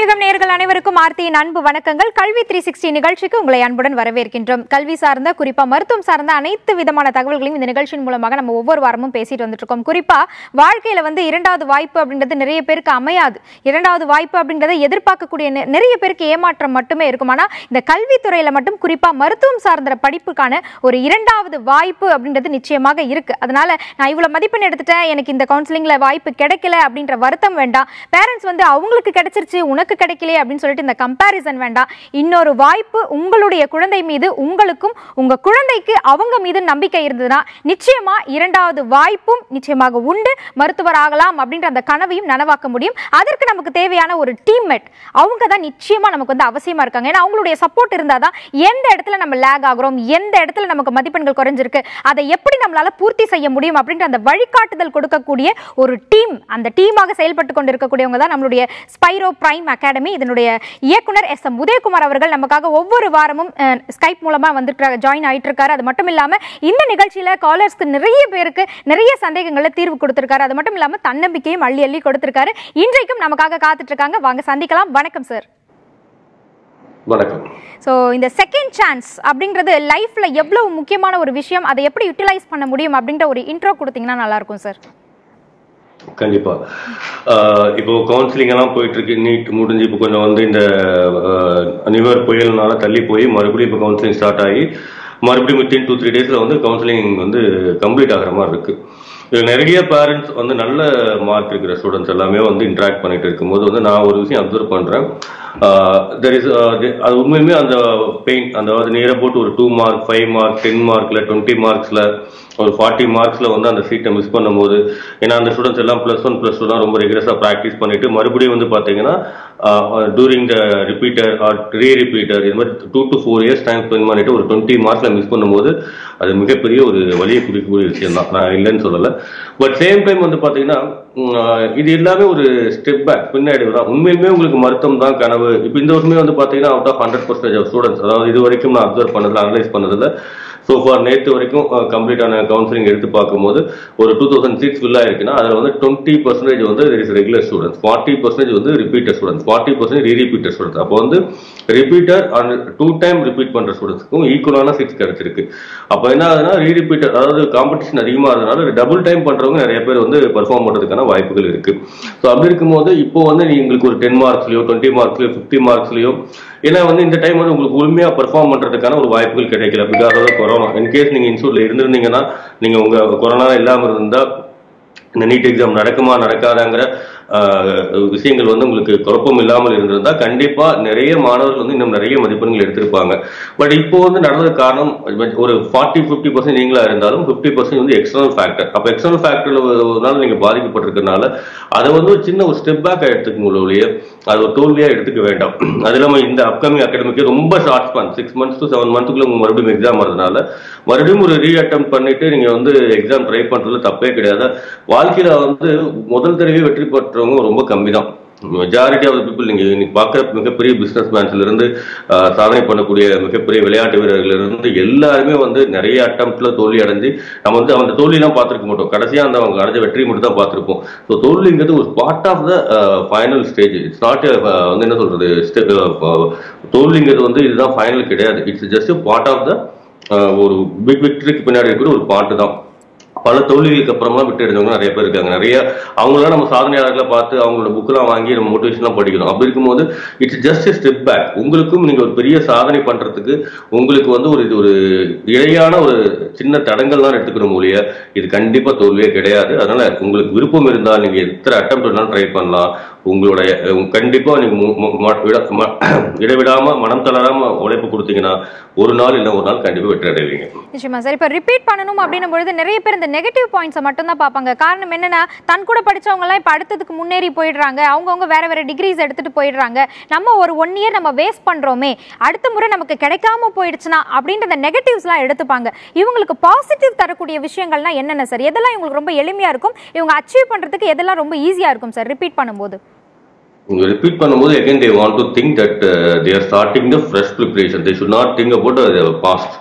தமிழகம் நேயர்கள் அனைவருக்கும் ஆர்த்தியின் அன்பு வணக்கங்கள் கல்வி த்ரீ சிக்ஸ்டி நிகழ்ச்சிக்கு உங்களை அன்புடன் வரவேற்கின்றோம் கல்வி சார்ந்த குறிப்பா மருத்துவம் சார்ந்த அனைத்து விதமான தகவல்களையும் இந்த நிகழ்ச்சியின் மூலமாக நம்ம ஒவ்வொரு வாரமும் பேசிட்டு வந்துட்டு இருக்கோம் குறிப்பா வாழ்க்கையில வந்து இரண்டாவது வாய்ப்பு அப்படின்றது நிறைய பேருக்கு அமையாது இரண்டாவது வாய்ப்பு அப்படின்றத எதிர்பார்க்கக்கூடிய நெ- நிறைய பேருக்கு ஏமாற்றம் மட்டுமே இருக்கும் ஆனா இந்த கல்வித்துறையில மட்டும் குறிப்பா மருத்துவம் சார்ந்த படிப்புக்கான ஒரு இரண்டாவது வாய்ப்பு அப்படின்றது நிச்சயமாக இருக்கு அதனால நான் இவ்வளவு மதிப்பெண் எடுத்துட்டேன் எனக்கு இந்த கவுன்சிலிங்ல வாய்ப்பு கிடைக்கல அப்படின்ற வருத்தம் வேண்டாம் பேரண்ட்ஸ் வந்து அவங்களுக்கு கிடைச்சிருச்சு உனக்கு கிடைக்கலையே அப்படின்னு சொல்லிட்டு இந்த கம்பேரிசன் வேண்டாம் இன்னொரு வாய்ப்பு உங்களுடைய குழந்தை மீது உங்களுக்கும் உங்க குழந்தைக்கு அவங்க மீது நம்பிக்கை இருந்ததுன்னா நிச்சயமா இரண்டாவது வாய்ப்பும் நிச்சயமாக உண்டு மருத்துவர் ஆகலாம் அப்படின்ற அந்த கனவையும் நனவாக்க முடியும் அதற்கு நமக்கு தேவையான ஒரு டீம்மேட் அவங்க தான் நிச்சயமா நமக்கு வந்து அவசியமா இருக்காங்க ஏன்னா அவங்களுடைய சப்போர்ட் இருந்தாதான் எந்த இடத்துல நம்ம லேக் ஆகுறோம் எந்த இடத்துல நமக்கு மதிப்பெண்கள் குறைஞ்சிருக்கு அதை எப்படி நம்மளால பூர்த்தி செய்ய முடியும் அப்படின்ற அந்த வழிகாட்டுதல் கொடுக்கக்கூடிய ஒரு டீம் அந்த டீமாக செயல்பட்டு கொண்டிருக்கக்கூடியவங்க தான் நம்மளுடைய ஸ்பைரோ பிரைம் அகாடமி இதனுடைய இயக்குனர் எஸ் எம் உதயகுமார் அவர்கள் நமக்காக ஒவ்வொரு வாரமும் அஹ், ஸ்கைப் மூலமா வந்துட்டு ஜாயின் ஆயிட்டு இருக்காரு அது மட்டும் இல்லாம இந்த நிகழ்ச்சியில காலர்ஸ்க்கு நிறைய பேருக்கு நிறைய சந்தேகங்களை தீர்வு கொடுத்திருக்காரு அது மட்டும் இல்லாம தன்னம்பிக்கையும் அள்ளி அள்ளி கொடுத்திருக்காரு இன்றைக்கும் நமக்காக காத்துட்டு இருக்காங்க வாங்க சந்திக்கலாம் வணக்கம் சார் வணக்கம் ஸோ இந்த செகண்ட் சான்ஸ் அப்படின்றது லைஃப்ல எவ்வளவு முக்கியமான ஒரு விஷயம் அதை எப்படி யூட்டிலைஸ் பண்ண முடியும் அப்படின்ற ஒரு இன்ட்ரோ கொடுத்தீங்கன்னா நல்லா இருக்கும் சார் கண்டிப்பா ஆஹ் இப்போ கவுன்சிலிங் எல்லாம் போயிட்டு இருக்கு நீட் முடிஞ்சு இப்போ கொஞ்சம் வந்து இந்த நிவர் புயல்னால தள்ளி போய் மறுபடியும் இப்போ கவுன்சிலிங் ஸ்டார்ட் ஆகி மறுபடியும் வித்தின் டூ த்ரீ டேஸ்ல வந்து கவுன்சிலிங் வந்து கம்ப்ளீட் ஆகிற மாதிரி இருக்கு இது நிறைய பேரண்ட்ஸ் வந்து நல்ல மார்க் இருக்கிற ஸ்டூடெண்ட்ஸ் எல்லாமே வந்து இன்ட்ராக்ட் பண்ணிட்டு இருக்கும்போது வந்து நான் ஒரு விஷயம் அப்சர்வ் பண்றேன் தெர் இஸ் அது உண்மையுமே அந்த பெயின் அந்த நியர் அபவுட் ஒரு two mark five mark ten மார்க்ல டுவெண்ட்டி மார்க்ஸ்ல ஒரு ஃபார்ட்டி மார்க்ஸ்ல வந்து அந்த சீட்டை மிஸ் பண்ணும்போது ஏன்னா அந்த ஸ்டூடெண்ட்ஸ் எல்லாம் ப்ளஸ் ஒன் ப்ளஸ் டூ தான் ரொம்ப ரெகுலஸாக ப்ராக்டிஸ் பண்ணிட்டு மறுபடியும் வந்து பார்த்தீங்கன்னா during the repeater or re repeater இது மாதிரி two to four years time spend பண்ணிட்டு ஒரு டுவெண்ட்டி மார்க்ஸ்ல மிஸ் பண்ணும்போது அது மிகப்பெரிய ஒரு வழியை குடிக்கக்கூடிய விஷயம் தான் நான் இல்லைன்னு சொல்லலை பட் சேம் டைம் வந்து பார்த்தீங்கன்னா உம், ஆஹ் இது எல்லாமே ஒரு ஸ்டெப் பேக் பின்னாடி தான் உண்மையிலுமே உங்களுக்கு மருத்துவம் தான் கனவு இப்போ இந்த வருஷமே வந்து பார்த்தீங்கன்னா out of hundred percentage of students அதாவது இது வரைக்கும் நான் அப்சர்வ் பண்ணதில்ல அனலைஸ் பண்ணதில்ல ஸோ ஃபார் நேற்று வரைக்கும் கம்ப்ளீட்டான கவுன்சிலிங் எடுத்து பார்க்கும்போது ஒரு டூ தௌசண்ட் சீட்ஸ் ஃபில் ஆயிருக்குன்னா அதில் வந்து டுவெண்ட்டி பர்சன்டேஜ் வந்து is regular students forty percentage வந்து repeater students forty percentage rerepeater students அப்போ வந்து repeater and two time repeat பண்ணுற ஸ்டூடெண்ட்ஸ்க்கும் ஈக்குவலான சீட்ஸ் கிடைச்சிருக்கு அப்போ என்ன ஆகுதுன்னா ரீரிப்பீட்டர் அதாவது காம்படிஷன் அதிகமாக இருந்தனால டபுள் டைம் பண்ணுறவங்க நிறைய பேர் வந்து பெர்ஃபார்ம் பண்ணுறதுக்கான வாய்ப்புகள் இருக்கு ஸோ அப்படி இருக்கும்போது இப்போ வந்து உங்களுக்கு ஒரு டென் மார்க்ஸ்லையோ டுவெண்ட்டி மார்க்ஸ்லையோ ஃபிஃப்டி மார்க்ஸ்லையோ ஏன்னா வந்து இந்த டைம் வந்து உங்களுக்கு உண்மையா பெர்ஃபார்ம் பண்றதுக்கான ஒரு வாய்ப்புகள் கிடைக்கல பிகாஸ் ஆஃப் கொரோனா இன்கேஸ் நீங்க இன்ஸ்டியூட்ல இருந்திருந்தீங்கன்னா நீங்க உங்க கொரோனா இல்லாம இருந்தா இந்த நீட் எக்ஸாம் நடக்குமா நடக்காதாங்கிற ஆஹ், விஷயங்கள் வந்து உங்களுக்கு குழப்பம் இல்லாமல் இருந்திருந்தா கண்டிப்பா நிறைய மாணவர்கள் வந்து இன்னும் நிறைய மதிப்பெண்கள் எடுத்திருப்பாங்க பட் இப்போ வந்து நடந்தது காரணம் ஒரு ஃபார்ட்டி ஃபிஃப்டி பர்சன்ட் நீங்களா இருந்தாலும் ஃபிஃப்டி பர்சன்ட் வந்து எக்ஸ்டர்னல் ஃபேக்டர் அப்போ எக்ஸ்டர்னல் ஃபேக்டர்னால நீங்க பாதிக்கப்பட்டிருக்கனால அதை வந்து ஒரு சின்ன ஒரு ஸ்டெப் பேக் எடுத்துக்க முடியலையே அது ஒரு தோல்வியா எடுத்துக்க வேண்டாம் அது இல்லாம இந்த அப்கமிங் அகாடமிக்கு ரொம்ப short span six months to seven மந்த்துக்குள்ள உங்க மறுபடியும் எக்ஸாம் வரதுனால மறுபடியும் ஒரு ரீ அட்டம் பண்ணிட்டு நீங்க வந்து எக்ஸாம் ட்ரை பண்றதுல தப்பே கிடையாது வாழ்க்கையில வந்து முதல் தடவை வெற்றி பெற்றவங்க ரொம்ப கம்மி தான் மெஜாரிட்டி ஆஃப் பீப்புள் நீங்க இன்னைக்கு பார்க்குற மிகப்பெரிய பிசினஸ் மேன்ஸ்ல இருந்து ஆஹ், சாதனை பண்ணக்கூடிய மிகப்பெரிய விளையாட்டு வீரர்கள் இருந்து எல்லாருமே வந்து நிறைய அட்டம்ப்ட்ல தோல்வி அடைஞ்சு நம்ம வந்து அந்த தோல்வியெல்லாம் பார்த்துருக்க மாட்டோம் கடைசியா அந்த அவங்க அடைஞ்ச வெற்றி மட்டும் தான் பார்த்துருப்போம் ஸோ தோல்விங்கிறது ஒரு part of the final stage it's not வந்து என்ன சொல்றது step, uh, தோல்விங்கிறது வந்து இதுதான் ஃபைனல் கிடையாது it's just part of the ஒரு பிக் விக்டரிக்கு பின்னாடி இருக்கிற ஒரு பாட்டு தான் பல தோல்விகளுக்கு அப்புறமா விட்டு எடுத்தவங்க நிறைய பேர் இருக்காங்க நிறைய அவங்களாம் நம்ம சாதனையாளர்களை பார்த்து அவங்களோட புக்கெல்லாம் வாங்கி நம்ம மோட்டிவேஷன்லாம் படிக்கிறோம் அப்படி இருக்கும்போது இட்ஸ் ஜஸ்ட் ஸ்டெப் பேக் உங்களுக்கும் நீங்க ஒரு பெரிய சாதனை பண்றதுக்கு உங்களுக்கு வந்து ஒரு இது ஒரு இடையான ஒரு சின்ன தடங்கள் தான் எடுத்துக்கணும் ஒழிய இது கண்டிப்பா தோல்வியே கிடையாது அதனால உங்களுக்கு விருப்பம் இருந்தால் நீங்க எத்தனை அட்டம் வேணாலும் ட்ரை பண்ணலாம் உங்களுடைய அஹ், கண்டிப்பா நீங்க மு- மு- ம- விட- ம- இடைவிடாம மனம் தளராம உழைப்பு கொடுத்தீங்கன்னா ஒரு நாள் இல்லை ஒரு நாள் கண்டிப்பா வெற்றி அடைவீங்க நிச்சயமா சார் இப்போ ரிப்பீட் பண்ணணும் அப்படின்னும் பொழுது நிறைய பேர் இந்த நெகட்டிவ் பாயிண்ட்ஸை மட்டும் தான் பார்ப்பாங்க காரணம் என்னன்னா தன் கூட படிச்சவங்க எல்லாம் இப்போ அடுத்ததுக்கு முன்னேறி போயிடுறாங்க அவங்கவுங்க வேற வேற டிகிரிஸ் எடுத்துட்டு போயிடுறாங்க நம்ம ஒரு ஒன் இயர் நம்ம வேஸ்ட் பண்றோமே அடுத்த முறை நமக்கு கிடைக்காம போயிடுச்சுன்னா அப்படின்ற அந்த நெகட்டிவ்ஸ்லாம் எடுத்துப்பாங்க இவங்களுக்கு பாசிட்டிவ் தரக்கூடிய விஷயங்கள்னா என்னென்ன சார் எதெல்லாம் இவங்களுக்கு ரொம்ப எளிமையா இருக்கும் இவங்க அச்சீவ் பண்றதுக்கு எதெல்லாம் ரொம்ப ஈஸியா இருக்கும் சார் ரிப்பீட் பண்ணும்போது நீங்க ரிப்பீட் பண்ணும்போது again they want to think that uh, they are starting the fresh preparation they should not think about the past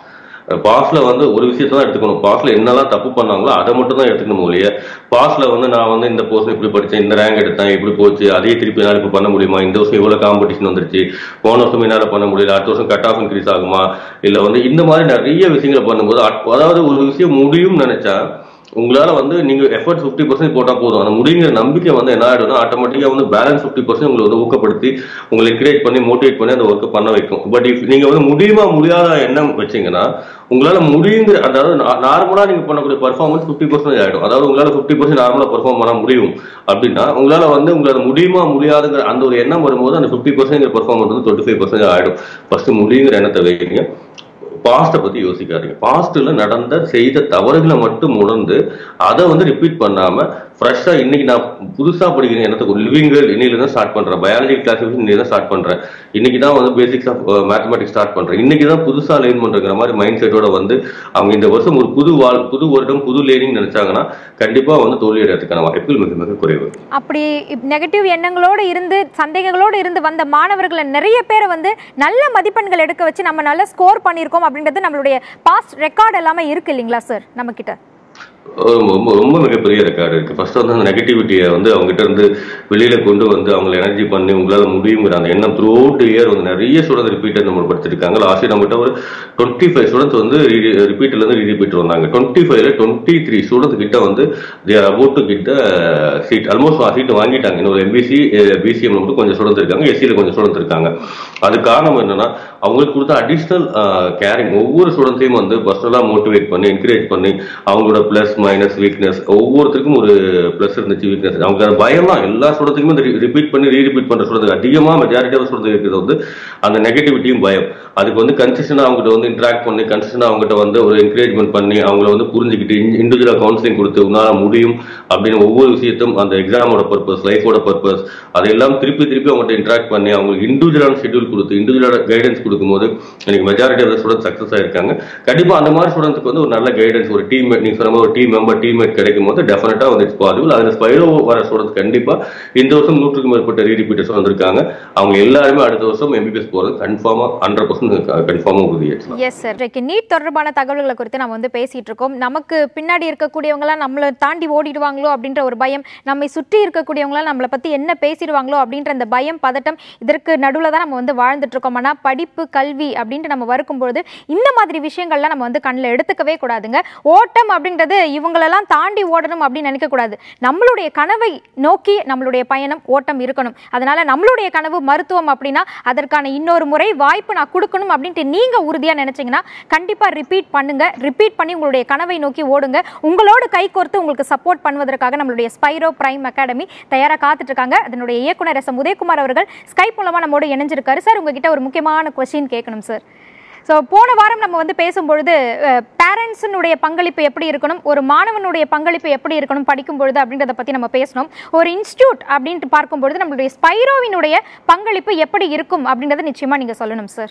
பாஸ்ல வந்து ஒரு விஷயத்தை தான் எடுத்துக்கணும் பாஸ்ல என்னெல்லாம் தப்பு பண்ணாங்களோ அதை மட்டும் தான் எடுத்துக்கணும் ஒழிய பாஸ்ல வந்து நான் வந்து இந்த போர்ஷன் இப்படி படிச்சேன் இந்த ரேங்க் எடுத்தேன் இப்படி போச்சு அதே திருப்பி என்னால் இப்போ பண்ண முடியுமா இந்த வருஷம் இவ்வளவு காம்படிஷன் வந்துருச்சு போன வருஷம் என்னால் பண்ண முடியல அடுத்த வருஷம் கட் ஆஃப் இன்க்ரீஸ் ஆகுமா இல்ல வந்து இந்த மாதிரி நிறைய விஷயங்களை பண்ணும்போது அட்- அதாவது ஒரு விஷயம் முடியும்னு நினைச்சா உங்களால வந்து நீங்க எஃபர்ட் ஃபிஃப்டி பர்சன்ட் போட்டா போதும் அந்த முடிங்கிற நம்பிக்கை வந்து என்ன ஆயிடும்னா ஆட்டோமேட்டிக்கா வந்து பேலன்ஸ் ஃபிஃப்டி பர்சன்ட் உங்களை வந்து ஊக்கப்படுத்தி உங்களை என்கரேஜ் பண்ணி மோட்டிவேட் பண்ணி அந்த ஒர்க்கை பண்ண வைக்கும் பட் இஃப் நீங்க வந்து முடியுமா முடியாத எண்ணம் வச்சீங்கன்னா உங்களால முடியுங்கிற அதாவது நார்மலா நீங்க பண்ணக்கூடிய பர்ஃபார்மன்ஸ் ஃபிஃப்டி பர்சன்ட் ஆயிடும் அதாவது உங்களால ஃபிஃப்டி பர்சன்ட் நார்மலா பெர்ஃபார்ம் பண்ண முடியும் அப்படின்னா உங்களால வந்து உங்களால முடியுமா முடியாதுங்கிற அந்த ஒரு எண்ணம் வரும்போது அந்த ஃபிஃப்டி பர்சன்ட் பெர்ஃபார்மன்ஸ் வந்து டுவெண்ட்டி ஃபைவ் பர்சன்ட் ஆயிடும் ஃபர்ஸ்ட் முடியுங்கிற எண்ணத்தை வைங்க பாஸ்ட்டை பத்தி யோசிக்காதீங்க பாஸ்ட்ல நடந்த செய்த தவறுகளை மட்டும் உணர்ந்து அதை வந்து ரிப்பீட் பண்ணாம ஃப்ரெஷ்ஷா இன்னைக்கு நான் புதுசா படிக்கிறேன் எனக்கு லிவிங் இன்னையில தான் ஸ்டார்ட் பண்றேன் பயாலஜி கிளாஸிஃபிகேஷன் இன்னைக்கு தான் ஸ்டார்ட் பண்றேன் இன்னைக்கு தான் வந்து பேசிக்ஸ் ஆஃப் மேத்தமெட்டிக்ஸ் ஸ்டார்ட் பண்றேன் இன்னைக்கு தான் புதுசா லேர்ன் பண்றங்கிற மாதிரி மைண்ட் செட்டோட வந்து அவங்க இந்த வருஷம் ஒரு புது வாழ் புது வருடம் புது லேர்னிங் நினைச்சாங்கன்னா கண்டிப்பா வந்து தோல்வி அடையறதுக்கான வாய்ப்புகள் மிக மிக குறைவு அப்படி நெகட்டிவ் எண்ணங்களோடு இருந்து சந்தேகங்களோடு இருந்து வந்த மாணவர்களை நிறைய பேரை வந்து நல்ல மதிப்பெண்கள் எடுக்க வச்சு நம்ம நல்ல ஸ்கோர் பண்ணியிருக்கோம் அப்படின்றது நம்மளுடைய பாஸ்ட் ரெக்கார்ட் எல்லாமே இருக்கு இல்லைங்களா சார் நம்ம கிட்ட ரொம்ப ரொம்ப ரொம்ப மிகப்பெரிய ரெக்கார்டு இருக்கு ஃபர்ஸ்ட் வந்து அந்த நெகட்டிவிட்டியை வந்து அவங்க கிட்ட இருந்து வெளியில கொண்டு வந்து அவங்களை எனர்ஜி பண்ணி உங்களால முடியுங்கிற அந்த எண்ணம் த்ரூ அவுட் இயர் வந்து நிறைய ஸ்டூடெண்ட் ரிப்பீட்டர் நம்ம படிச்சிருக்காங்க லாஸ்ட் நம்ம கிட்ட ஒரு டுவெண்ட்டி ஃபைவ் ஸ்டூடெண்ட்ஸ் வந்து ரிப்பீட்ல இருந்து ரீரிப்பீட் வந்தாங்க டுவெண்ட்டி ஃபைவ்ல டுவெண்ட்டி த்ரீ ஸ்டூடெண்ட் கிட்ட வந்து தேர் அபவுட் டு கிட்ட சீட் ஆல்மோஸ்ட் சீட் வாங்கிட்டாங்க இன்னொரு எம்பிசி பிசிஎம் மட்டும் கொஞ்சம் ஸ்டூடெண்ட் இருக்காங்க எஸ்சியில் கொஞ்சம் ஸ்டூடெண்ட் இருக்காங்க அது காரணம் என்னன்னா அவங்களுக்கு கொடுத்த அடிஷ்னல் கேரிங் ஒவ்வொரு ஸ்டூடெண்ட்ஸையும் வந்து பர்சனலாக மோட்டிவேட் பண்ணி என்கரேஜ் பண்ணி அவங்களோட ப்ளஸ் மைனஸ் வீக்னஸ் ஒவ்வொருத்தருக்கும் ஒரு ப்ளஸ் இருந்துச்சு வீக்னஸ் அவங்க பயம் தான் எல்லா ஸ்டூடெண்ட்டுக்குமே ரிப்பீட் பண்ணி ரீரிப்பீட் பண்ற ஸ்டூடெண்ட் அதிகமாக மெஜாரிட்டி ஆஃப் ஸ்டூடெண்ட் இருக்கிறது வந்து அந்த நெகட்டிவிட்டியும் பயம் அதுக்கு வந்து கன்சிஸ்டனாக அவங்ககிட்ட வந்து இன்ட்ராக்ட் பண்ணி கன்சிஸ்டனாக அவங்ககிட்ட வந்து ஒரு என்கரேஜ்மெண்ட் பண்ணி அவங்கள வந்து புரிஞ்சுக்கிட்டு இண்டிவிஜுவலாக கவுன்சிலிங் கொடுத்து உன்னால முடியும் அப்படின்னு ஒவ்வொரு விஷயத்தும் அந்த எக்ஸாமோட பர்பஸ் லைஃபோட பர்பஸ் அதையெல்லாம் திருப்பி திருப்பி அவங்ககிட்ட இன்ட்ராக்ட் பண்ணி அவங்களுக்கு இண்டிவிஜுவலான ஷெட்யூல் கொடுத்து இண்டிவிஜுவலான கைடன்ஸ் கொடுக்கும்போது எனக்கு மெஜாரிட்டி ஆஃப் ஸ்டூடெண்ட் சக்ஸஸ் ஆயிருக்காங்க கண்டிப்பா அந்த மாதிரி ஸ்டூடெண்ட்ஸ்க்கு வந்து ஒரு நல்ல கைடன்ஸ் ஒரு டீம் நீங்க சொன்ன மாதிரி ஒரு டீம் மெம்பர் டீம்மேட் கிடைக்கும் போது டெஃபினட்டா வந்து இட்ஸ் பாசிபிள் அதுல ஸ்பைரோ வர ஸ்டூடெண்ட்ஸ் கண்டிப்பா இந்த வருஷம் நூற்றுக்கும் மேற்பட்ட ரீரிப்பீட்டர்ஸ் வந்திருக்காங்க அவங்க எல்லாருமே அடுத்த வருஷம் எம்பிபிஎஸ் போறது கன்ஃபார்மா ஹண்ட்ரட் பர்சன்ட் கன்ஃபார்மா உறுதியாச்சு எஸ் சார் இன்றைக்கு நீட் தொடர்பான தகவல்களை குறித்து நம்ம வந்து பேசிட்டு இருக்கோம் நமக்கு பின்னாடி இருக்கக்கூடியவங்களாம் நம்மளை தாண்டி ஓடிடுவாங்களோ அப்படின்ற ஒரு பயம் நம்மை சுற்றி இருக்கக்கூடியவங்களாம் நம்மளை பத்தி என்ன பேசிடுவாங்களோ அப்படின்ற அந்த பயம் பதட்டம் இதற்கு நடுவில் தான் நம்ம வந்து வாழ்ந்துட்டு இருக்கோம் ஆனால் படிப்பு கல்வி அப்படின்ட்டு நம்ம வரும்பொழுது இந்த மாதிரி விஷயங்கள்லாம் நம்ம வந்து கண்ணில் எடுத்துக்கவே கூடாதுங்க ஓட்டம் அப்படின்றது இவங்களெல்லாம் தாண்டி ஓடணும் அப்படின்னு நினைக்கக்கூடாது நம்மளுடைய கனவை நோக்கி நம்மளுடைய பயணம் ஓட்டம் இருக்கணும் அதனால நம்மளுடைய கனவு மருத்துவம் அப்படின்னா அதற்கான இன்னொரு முறை வாய்ப்பு நான் கொடுக்கணும் அப்படின்ட்டு நீங்க உறுதியா நினைச்சீங்கன்னா கண்டிப்பா ரிப்பீட் பண்ணுங்க ரிப்பீட் பண்ணி உங்களுடைய கனவை நோக்கி ஓடுங்க உங்களோடு கை கோர்த்து உங்களுக்கு சப்போர்ட் பண்ணுவதற்காக நம்மளுடைய ஸ்பைரோ பிரைம் அகாடமி தயாரா காத்துட்டு இருக்காங்க அதனுடைய இயக்குனர் எஸ் எம் உதயகுமார் அவர்கள் ஸ்கைப் மூலமா நம்மோடு இணைஞ்சிருக்காரு சார் உங்ககிட்ட ஒரு முக்கியமான கொஸ்டின் கேட்கணும் சார் ஸோ போன வாரம் நம்ம வந்து பேசும்பொழுது பேரண்ட்ஸினுடைய பங்களிப்பு எப்படி இருக்கணும் ஒரு மாணவனுடைய பங்களிப்பு எப்படி இருக்கணும் படிக்கும் பொழுது அப்படின்றத பற்றி நம்ம பேசணும் ஒரு இன்ஸ்டியூட் அப்படின்ட்டு பார்க்கும்பொழுது நம்மளுடைய ஸ்பைரோவினுடைய பங்களிப்பு எப்படி இருக்கும் அப்படின்றத நிச்சயமாக நீங்கள் சொல்லணும் சார்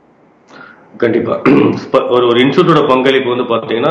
கண்டிப்பா ஸ்ப- ஒரு ஒரு இன்ஸ்டியூட்டோட பங்களிப்பு வந்து பாத்தீங்கன்னா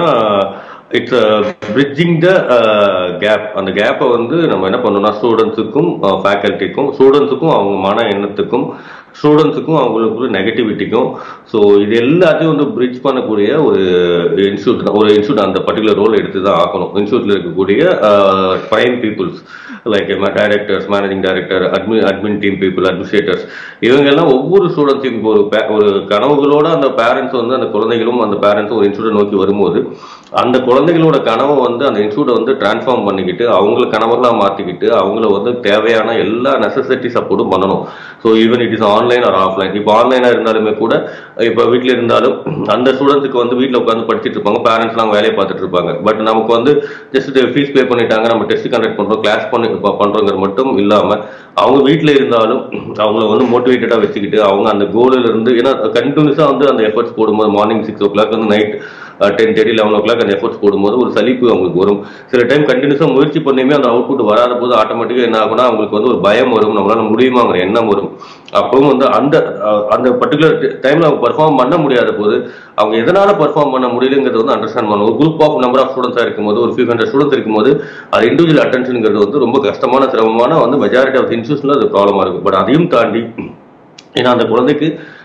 இட்ஸ் பிரிட்ஜிங் த கேப் அந்த கேப்பை வந்து நம்ம என்ன பண்ணணும்னா ஸ்டூடெண்ட்ஸுக்கும் ஃபேக்கல்ட்டிக்கும் ஸ்டூடெண்ட்ஸுக்கும் அவங்க மன எண்ணத்துக்கும் ஸ்டூடெண்ட்ஸுக்கும் அவங்களுக்குள்ள நெகட்டிவிட்டிக்கும் ஸோ இது எல்லாத்தையும் வந்து பிரிட்ஜ் பண்ணக்கூடிய ஒரு இன்ஸ்டியூட் தான் ஒரு இன்ஸ்டியூட் அந்த பர்டிகுலர் ரோல் எடுத்து தான் ஆகணும் இன்ஸ்டியூட்ல இருக்கக்கூடிய prime peoples like directors managing director admin admin team people administrators இவங்க எல்லாம் ஒவ்வொரு ஸ்டூடெண்ட்ஸையும் இப்போ ஒரு pa- ஒரு கனவுகளோட அந்த பேரண்ட்ஸ் வந்து அந்த குழந்தைகளும் அந்த பேரண்ட்ஸும் ஒரு இன்ஸ்டியூட்டை நோக்கி வரும்போது அந்த குழந்தைகளோட கனவை வந்து அந்த இன்ஸ்டியூட்டை வந்து டிரான்ஸ்ஃபார்ம் பண்ணிக்கிட்டு அவங்கள கனவுகளா மாத்திக்கிட்டு அவங்கள வந்து தேவையான எல்லா நெசசிட்டி சப்போர்ட்டும் பண்ணணும் so even it is online or offline இப்போ ஆன்லைனா இருந்தாலுமே கூட இப்போ வீட்டில் இருந்தாலும் அந்த ஸ்டூடெண்ட்ஸுக்கு வந்து வீட்டில் உட்காந்து படிச்சிட்டு இருப்பாங்க பேரண்ட்ஸ்லாம் வேலையை பார்த்துட்டு இருப்பாங்க பட் நமக்கு வந்து ஜஸ்ட் ஃபீஸ் பே பண்ணிட்டாங்க நம்ம டெஸ்ட் கண்டக்ட் பண்றோம் கிளாஸ் பண்ணி ப- பண்றோங்கிறது மட்டும் இல்லாம அவங்க வீட்டில் இருந்தாலும் அவங்கள வந்து மோட்டிவேட்டடா வச்சுக்கிட்டு அவங்க அந்த கோலில் இருந்து ஏன்னா கண்டினியூஸா வந்து அந்த எஃபர்ட்ஸ் போடும்போது மார்னிங் சிக்ஸ் ஓ கிளாக் வந்து night ten thirty eleven o'clock அந்த எஃபர்ட்ஸ் போடும்போது ஒரு சலிப்பு அவங்களுக்கு வரும் சில டைம் கண்டினியூஸாக முயற்சி பண்ணியுமே அந்த அவுட்புட் வராத போது ஆட்டோமேட்டிக்காக என்ன ஆகும்னா அவங்களுக்கு வந்து ஒரு பயம் வரும் நம்மளால முடியுமாங்கிற எண்ணம் வரும் அப்பவும் வந்து அந்த அஹ், அந்த பர்டிகுலர் டைம்ல அவங்க பெர்ஃபார்ம் பண்ண முடியாத போது அவங்க எதனால பெர்ஃபார்ம் பண்ண முடியலங்கிறது வந்து அண்டர்ஸ்டாண்ட் பண்ணணும் ஒரு குரூப் ஆஃப் நம்பர் ஆஃப் ஸ்டூடெண்ட்ஸாக இருக்கும்போது ஒரு ஃபியூ ஹண்ட்ரட் ஸ்டூடெண்ட்ஸ் இருக்கும்போது அது இண்டிவிஜுவல் அட்டென்ஷனுங்கிறது வந்து ரொம்ப கஷ்டமான சிரமமான வந்து மெஜாரிட்டி ஆஃப் இன்ஸ்டியூஷன்ல அது ப்ராப்ளமா இருக்கும் பட் அதையும் தாண்டி ஏன்னா அந்த குழந்தைக்கு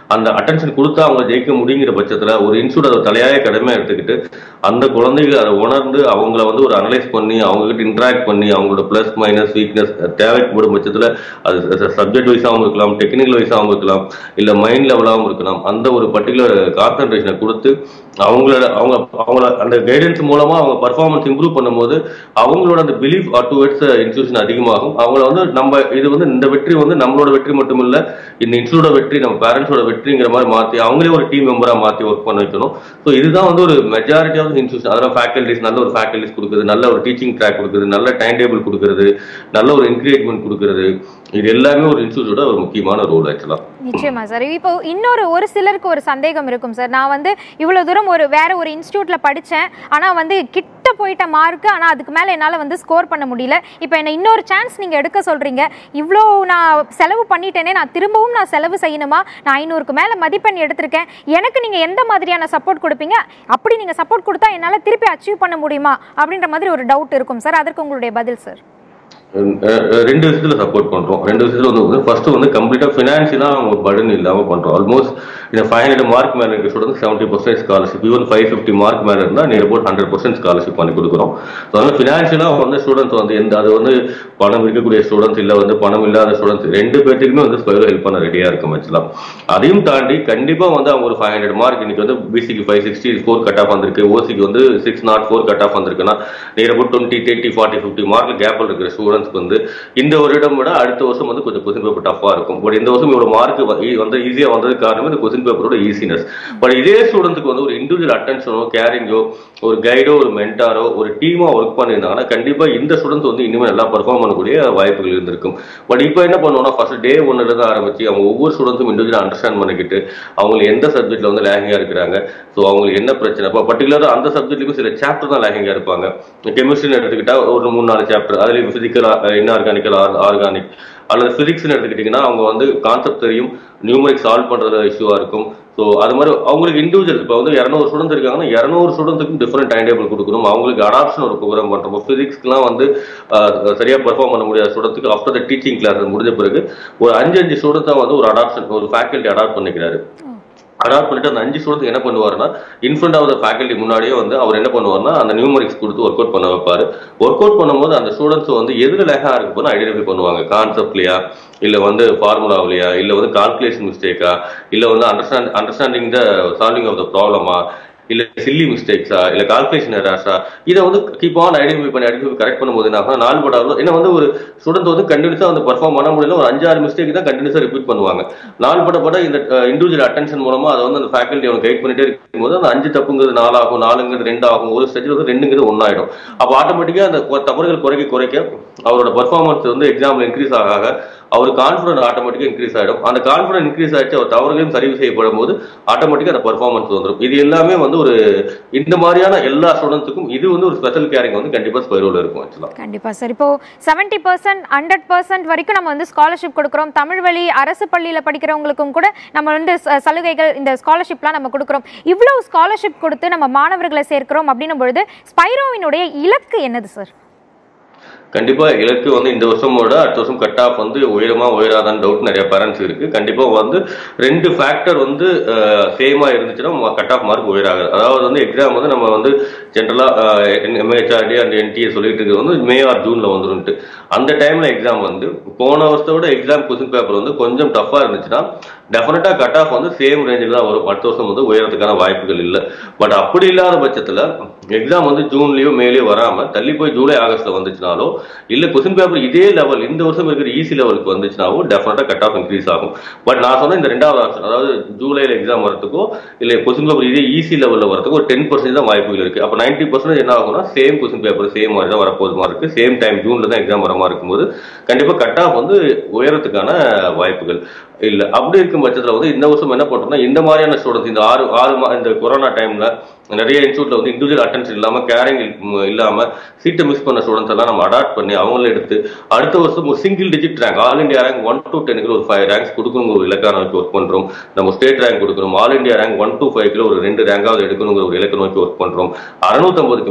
அந்த அட்டென்ஷன் கொடுத்தா அவங்க ஜெயிக்க முடியுங்கிற பட்சத்துல ஒரு இன்ஸ்டியூட் அதை தலையாய கடமையா எடுத்துக்கிட்டு அந்த குழந்தைகள் அதை உணர்ந்து அவங்கள வந்து ஒரு அனலைஸ் பண்ணி அவங்க கிட்ட இன்டராக்ட் பண்ணி அவங்களோட பிளஸ் மைனஸ் வீக்னஸ் தேவைப்படும் பட்சத்துல அது சப்ஜெக்ட் வைஸாகவும் இருக்கலாம் டெக்னிக்கல் வைஸாகவும் இருக்கலாம் இல்ல மைண்ட் லெவலாகவும் இருக்கலாம் அந்த ஒரு பர்டிகுலர் கான்சன்ட்ரேஷனை கொடுத்து அவங்களோட அவங்க அவங்கள அந்த கைடன்ஸ் மூலமா அவங்க பர்ஃபார்மன்ஸ் இம்ப்ரூவ் பண்ணும்போது அவங்களோட அந்த பிலீஃப் டுவர்ட்ஸ் இன்ஸ்டியூஷன் அதிகமாகும் அவங்கள வந்து நம்ம இது வந்து இந்த வெற்றி வந்து நம்மளோட வெற்றி மட்டும் இல்ல இந்த இன்ஸ்டியூட்டோட வெற்றி நம்ம பேரண்ட்ஸோட வெற்றிங்கிற மாதிரி மாத்தி அவங்களே ஒரு டீம் மெம்பரா மாத்தி ஒர்க் பண்ண வைக்கணும் ஸோ இதுதான் வந்து ஒரு மெஜாரிட்டி ஆஃப் இன்ஸ்டியூஷன் அதெல்லாம் ஃபேக்கல்டிஸ் நல்ல ஒரு ஃபேக்கல்டிஸ் கொடுக்குறது நல்ல ஒரு டீச்சிங் ட்ராக் கொடுக்குறது நல்ல டைம் டேபிள் கொடுக்குறது நல்ல ஒரு என்கரேஜ்மெண்ட் கொடுக்குறது இது எல்லாமே ஒரு இன்ஸ்டியூட்டோட ஒரு முக்கியமான ரோல் ஆக்சுவலா நிச்சயமா சார் இப்போ இன்னொரு ஒரு சிலருக்கு ஒரு சந்தேகம் இருக்கும் சார் நான் வந்து இவ்வளவு தூரம் ஒரு வேற ஒரு இன்ஸ்டியூட்ல படிச்சேன் ஆனா வந்து கிட்ட போயிட்ட மார்க் ஆனா அதுக்கு மேல என்னால வந்து ஸ்கோர் பண்ண முடியல இப்போ என்ன இன்னொரு சான்ஸ் நீங்க எடுக்க சொல்றீங்க இவ்வளோ நான் செலவு பண்ணிட்டேனே நான் திரும்பவும் நான் செலவு செய்யணுமா நான் ஐநூறுக்கு மேல மதிப்பெண் எடுத்திருக்கேன் எனக்கு நீங்க எந்த மாதிரியான சப்போர்ட் கொடுப்பீங்க அப்படி நீங்க சப்போர்ட் கொடுத்தா என்னால திருப்பி அச்சீவ் பண்ண முடியுமா அப்படின்ற மாதிரி ஒரு டவுட் இருக்கும் சார் அதற்கு உங்களுடைய பதில் சார் அஹ் அஹ் ரெண்டு விஷயத்துல சப்போர்ட் பண்றோம் ரெண்டு விஷயத்துல வந்து ஃபர்ஸ்ட் வந்து கம்ப்ளீட்டா ஃபினான்ஷியலா அவங்க பர்டன் இல்லாம பண்றோம் ஆல்மோஸ்ட் இந்த ஃபைவ் ஹண்ட்ரட் மார்க் மேல இருக்க student seventy percent scholarship even five fifty mark மேல இருந்தா near about hundred percent scholarship பண்ணி கொடுக்குறோம் ஸோ அதனால ஃபினான்ஷியலா வந்து ஸ்டூடெண்ட்ஸ் வந்து எந்த அது வந்து பணம் இருக்கக்கூடிய ஸ்டூடெண்ட்ஸ் இல்ல வந்து பணம் இல்லாத ஸ்டூடெண்ட்ஸ் ரெண்டு பேர்த்துக்குமே வந்து ஸ்கொயர் ஹெல்ப் பண்ண ரெடியா இருக்கும் ஆக்சுவலா அதையும் தாண்டி கண்டிப்பா வந்து அவங்க ஒரு ஃபைவ் ஹண்ட்ரட் மார்க் இன்னைக்கு வந்து பிசிக்கு five sixty four cut off வந்திருக்கு ஓசிக்கு வந்து six not four cut off வந்திருக்குன்னா near about twenty twenty forty fifty mark கேப்பில் இருக்கிற ஸ்டூடெண்ட்ஸ்க்கு வந்து இந்த வருடம் விட அடுத்த வருஷம் வந்து கொஞ்சம் கொஸ்டின் பேப்பர் டஃபா இருக்கும் பட் இந்த வருஷம் இவ்வளவு மார்க் வந்து ஈஸியா வந்ததுக்கு காரணம் இந்த கொஸ்டின் பேப்பரோட ஈஸினஸ் பட் இதே ஸ்டூடெண்ட்க்கு வந்து ஒரு இண்டிவிஜுவல் அட்டென்ஷனோ கேரிங்கோ ஒரு கைடோ ஒரு மென்டாரோ ஒரு டீமா ஒர்க் பண்ணியிருந்தாங்கன்னா கண்டிப்பா இந்த ஸ்டூடெண்ட்ஸ் வந்து இனிமேல் நல்லா பெர்ஃபார்ம் பண்ணக்கூடிய வாய்ப்புகள் இருந்திருக்கும் பட் இப்போ என்ன பண்ணுவோம்னா ஃபர்ஸ்ட் டே ஒன்னுல இருந்து ஆரம்பிச்சு அவங்க ஒவ்வொரு ஸ்டூடெண்ட்ஸும் இண்டிவிஜுவல் அண்டர்ஸ்டாண்ட் பண்ணிக்கிட்டு அவங்க எந்த சப்ஜெக்ட்ல வந்து லேகிங்கா இருக்கிறாங்க ஸோ அவங்களுக்கு என்ன பிரச்சனை இப்போ பர்டிகுலராக அந்த சப்ஜெக்ட்டுக்கும் சில சாப்டர் தான் லேகிங்கா இருப்பாங்க கெமிஸ்ட்ரின்னு எடுத்துக்கிட்டா ஒரு மூணு நாலு சாப்டர் அதுலேயும் பிசிக்கல் இன்ஆர்கானிக்கல் ஆர்கானிக் அல்லது பிசிக்ஸ்னு எடுத்துக்கிட்டிங்கன்னா அவங்க வந்து கான்செப்ட் தெரியும் நியூமரிக் சால்வ் பண்றது இஷ்யூவா இருக்கும் ஸோ அது மாதிரி அவங்களுக்கு இண்டிவிஜுவல் இப்போ வந்து இரநூறு ஸ்டூடெண்ட்ஸ் இருக்காங்கன்னா இரநூறு ஸ்டூடெண்ட்ஸுக்கும் டிஃப்ரெண்ட் டைம் டேபிள் கொடுக்கணும் அவங்களுக்கு அடாப்ஷன் ஒரு ப்ரோக்ராம் பண்ணுறோம் ஃபிசிக்ஸ்க்குலாம் வந்து ஆஹ், சரியா பெர்ஃபார்ம் பண்ண முடியாத ஸ்டூடெண்ட்ஸுக்கு ஆஃப்டர் த டீச்சிங் கிளாஸ் முடிஞ்ச பிறகு ஒரு அஞ்சு அஞ்சு ஸ்டூடெண்ட்ஸாக வந்து ஒரு அடாப்ஷன் ஒரு ஃபேக்கல்ட்டி அடாப்ட் பண்ணிக்கிறாரு அடாப்ட் பண்ணிட்டு அந்த அஞ்சு ஸ்டூடெண்ட் என்ன பண்ணுவாருன்னா இன்ஃப்ரண்ட் ஆஃப் த ஃபேக்கல்ட்டி முன்னாடியே வந்து அவர் என்ன பண்ணுவார்னா அந்த நியூமரிக்ஸ் கொடுத்து ஒர்க் அவுட் பண்ண வைப்பாரு ஒர்க் அவுட் பண்ணும்போது அந்த ஸ்டூடெண்ட்ஸ் வந்து எதுல லேகா இருக்கு போது ஐடென்டிஃபை பண்ணுவாங்க கான்செப்ட்லையா இல்ல வந்து ஃபார்முலாவிலையா இல்ல வந்து கால்குலேஷன் மிஸ்டேக்கா இல்ல வந்து understand understanding the solving of the ப்ராப்ளமா இல்ல சில்லி மிஸ்டேக்ஸா இல்ல கால்குலேஷன் எராஸா இதை வந்து கீப் ஆன் ஐடென்டிஃபை பண்ணி ஐடென்டிஃபை கரெக்ட் பண்ணும்போது என்ன ஆகும் நாலு படாலும் ஏன்னா வந்து ஒரு ஸ்டூடெண்ட் வந்து கண்டினியூஸா வந்து பர்ஃபார்ம் பண்ண முடியல ஒரு அஞ்சாறு மிஸ்டேக் தான் கண்டினியூஸா ரிப்பீட் பண்ணுவாங்க நாலு பட பட இந்த இண்டிவிஜுவல் அட்டென்ஷன் மூலமா அதை வந்து அந்த ஃபேக்கல்ட்டி அவங்க கைட் பண்ணிட்டே இருக்கும்போது அந்த அஞ்சு தப்புங்கிறது நாலாகும் நாலுங்கிறது ரெண்டு ஆகும் ஒரு ஸ்டேஜில் வந்து ரெண்டுங்கிறது ஒன்னாயிடும் அப்போ ஆட்டோமேட்டிக்கா அந்த கொ- தவறுகள் குறைக்க குறைக்க அவரோட பர்ஃபார்மன்ஸ் வந்து எக்ஸாம்ல இன்க்ரீஸ் ஆக ஆக அவர் கான்ஃபிடன்ட் ஆட்டோமேட்டிக்கா இன்க்ரீஸ் ஆயிடும் அந்த கான்ஃபிடன்ட் இன்க்ரீஸ் ஆயிடுச்சு அவர் தவறுகளையும் சரி செய்யப்படும் போது ஆட்டோமேட்டிக்கா அந்த பர்ஃபார்மன்ஸ் வந்துடும் இது எல்லாமே வந்து ஒரு இந்த மாதிரியான எல்லா ஸ்டூடெண்ட்ஸுக்கும் இது வந்து ஒரு ஸ்பெஷல் கேரிங் வந்து கண்டிப்பா ஸ்பைரோல இருக்கும் ஆக்சுவலா கண்டிப்பா சார் இப்போ செவன்டி பர்சன்ட் ஹண்ட்ரட் பர்சன்ட் வரைக்கும் நம்ம வந்து ஸ்காலர்ஷிப் கொடுக்குறோம் தமிழ் வழி அரசு பள்ளியில படிக்கிறவங்களுக்கும் கூட நம்ம வந்து ச- சலுகைகள் இந்த ஸ்காலர்ஷிப்லாம் நம்ம கொடுக்குறோம் இவ்வளவு ஸ்காலர்ஷிப் கொடுத்து நம்ம மாணவர்களை சேர்க்கிறோம் அப்படின்னும் பொழுது ஸ்பைரோவினுடைய இலக்கு என்னது சார் கண்டிப்பா இலக்கு வந்து இந்த வருஷமோட அடுத்த வருஷம் கட் ஆஃப் வந்து உயரமா உயராதான்னு டவுட் நிறைய பேரண்ட்ஸ் இருக்கு கண்டிப்பா வந்து ரெண்டு ஃபேக்டர் வந்து சேமா இருந்துச்சுன்னா கட் ஆஃப் மார்க் உயராது அதாவது வந்து எக்ஸாம் வந்து நம்ம வந்து ஜென்ரலா எம்ஹெச்ஆர்டி அண்ட் என்டிஏ சொல்லிட்டு இருக்கிறது வந்து மே ஆர் ஜூன்ல வந்துருன்ட்டு அந்த டைம்ல எக்ஸாம் வந்து போன வருஷத்தோட எக்ஸாம் கொஸ்டின் பேப்பர் வந்து கொஞ்சம் டஃபா இருந்துச்சுன்னா டெஃபினட்டா கட் ஆஃப் வந்து சேம் ரேஞ்சில் தான் வரும் அடுத்த வருஷம் வந்து உயரத்துக்கான வாய்ப்புகள் இல்லை பட் அப்படி இல்லாத பட்சத்துல எக்ஸாம் வந்து ஜூன்லயோ மேலேயோ வராம தள்ளி போய் ஜூலை ஆகஸ்ட்ல வந்துச்சுனாலோ இல்ல கொஸ்டின் பேப்பர் இதே லெவல் இந்த வருஷம் இருக்கிற ஈஸி லெவலுக்கு வந்துச்சுனாவோ டெஃபினட்டா கட் ஆஃப் இன்க்ரீஸ் ஆகும் பட் நான் சொன்ன இந்த ரெண்டாவது ஆப்ஷன் அதாவது ஜூலைல எக்ஸாம் வரதுக்கோ இல்ல கொஸ்டின் பேப்பர் இதே ஈஸி லெவல்ல வரதுக்கு ஒரு டென் பர்சன்ட் தான் வாய்ப்புகள் இருக்கு அப்ப நைன்டி பர்சன்ட் என்ன ஆகும்னா சேம் கொஸ்டின் பேப்பர் சேம் மாதிரி தான் வரப்போது மாதிரி இருக்கு சேம் டைம் ஜூன்ல தான் எக்ஸாம் வர மாதிரி இருக்கும்போது கண்டிப்பா கட் ஆஃப் வந்து உயரத்துக்கான வாய்ப்புகள் இல்ல அப்படி இருக்கும் பட்சத்துல வந்து இந்த வருஷம் என்ன பண்றோம்னா இந்த மாதிரியான ஸ்டூடெண்ட்ஸ் இந்த ஆறு ஆறு மா இந்த கொரோனா டைம்ல நிறைய இன்ஸ்டியூட்ல வந்து இண்டிவிஜுவல் அட்டென்ஷன் இல்லாம கேரிங் இல்லாம சீட்டை மிஸ் பண்ண ஸ்டூடெண்ட்ஸ் எல்லாம் நம்ம அடாப்ட் பண்ணி அவங்கள எடுத்து அடுத்த வருஷம் ஒரு single digit rank all India rank one to டெனுக்கு ஒரு ஃபைவ் ரேங்க்ஸ் கொடுக்கணுங்கிற ஒரு இலக்கை நோக்கி ஒர்க் பண்றோம் நம்ம ஸ்டேட் ரேங்க் கொடுக்கணும் all India rank one to ஃபைவ்ல ஒரு ரெண்டு ரேங்காவது எடுக்கணுங்கிற ஒரு இலக்கை நோக்கி ஒர்க் பண்றோம் அறுநூத்தம்பதுக்கு மேல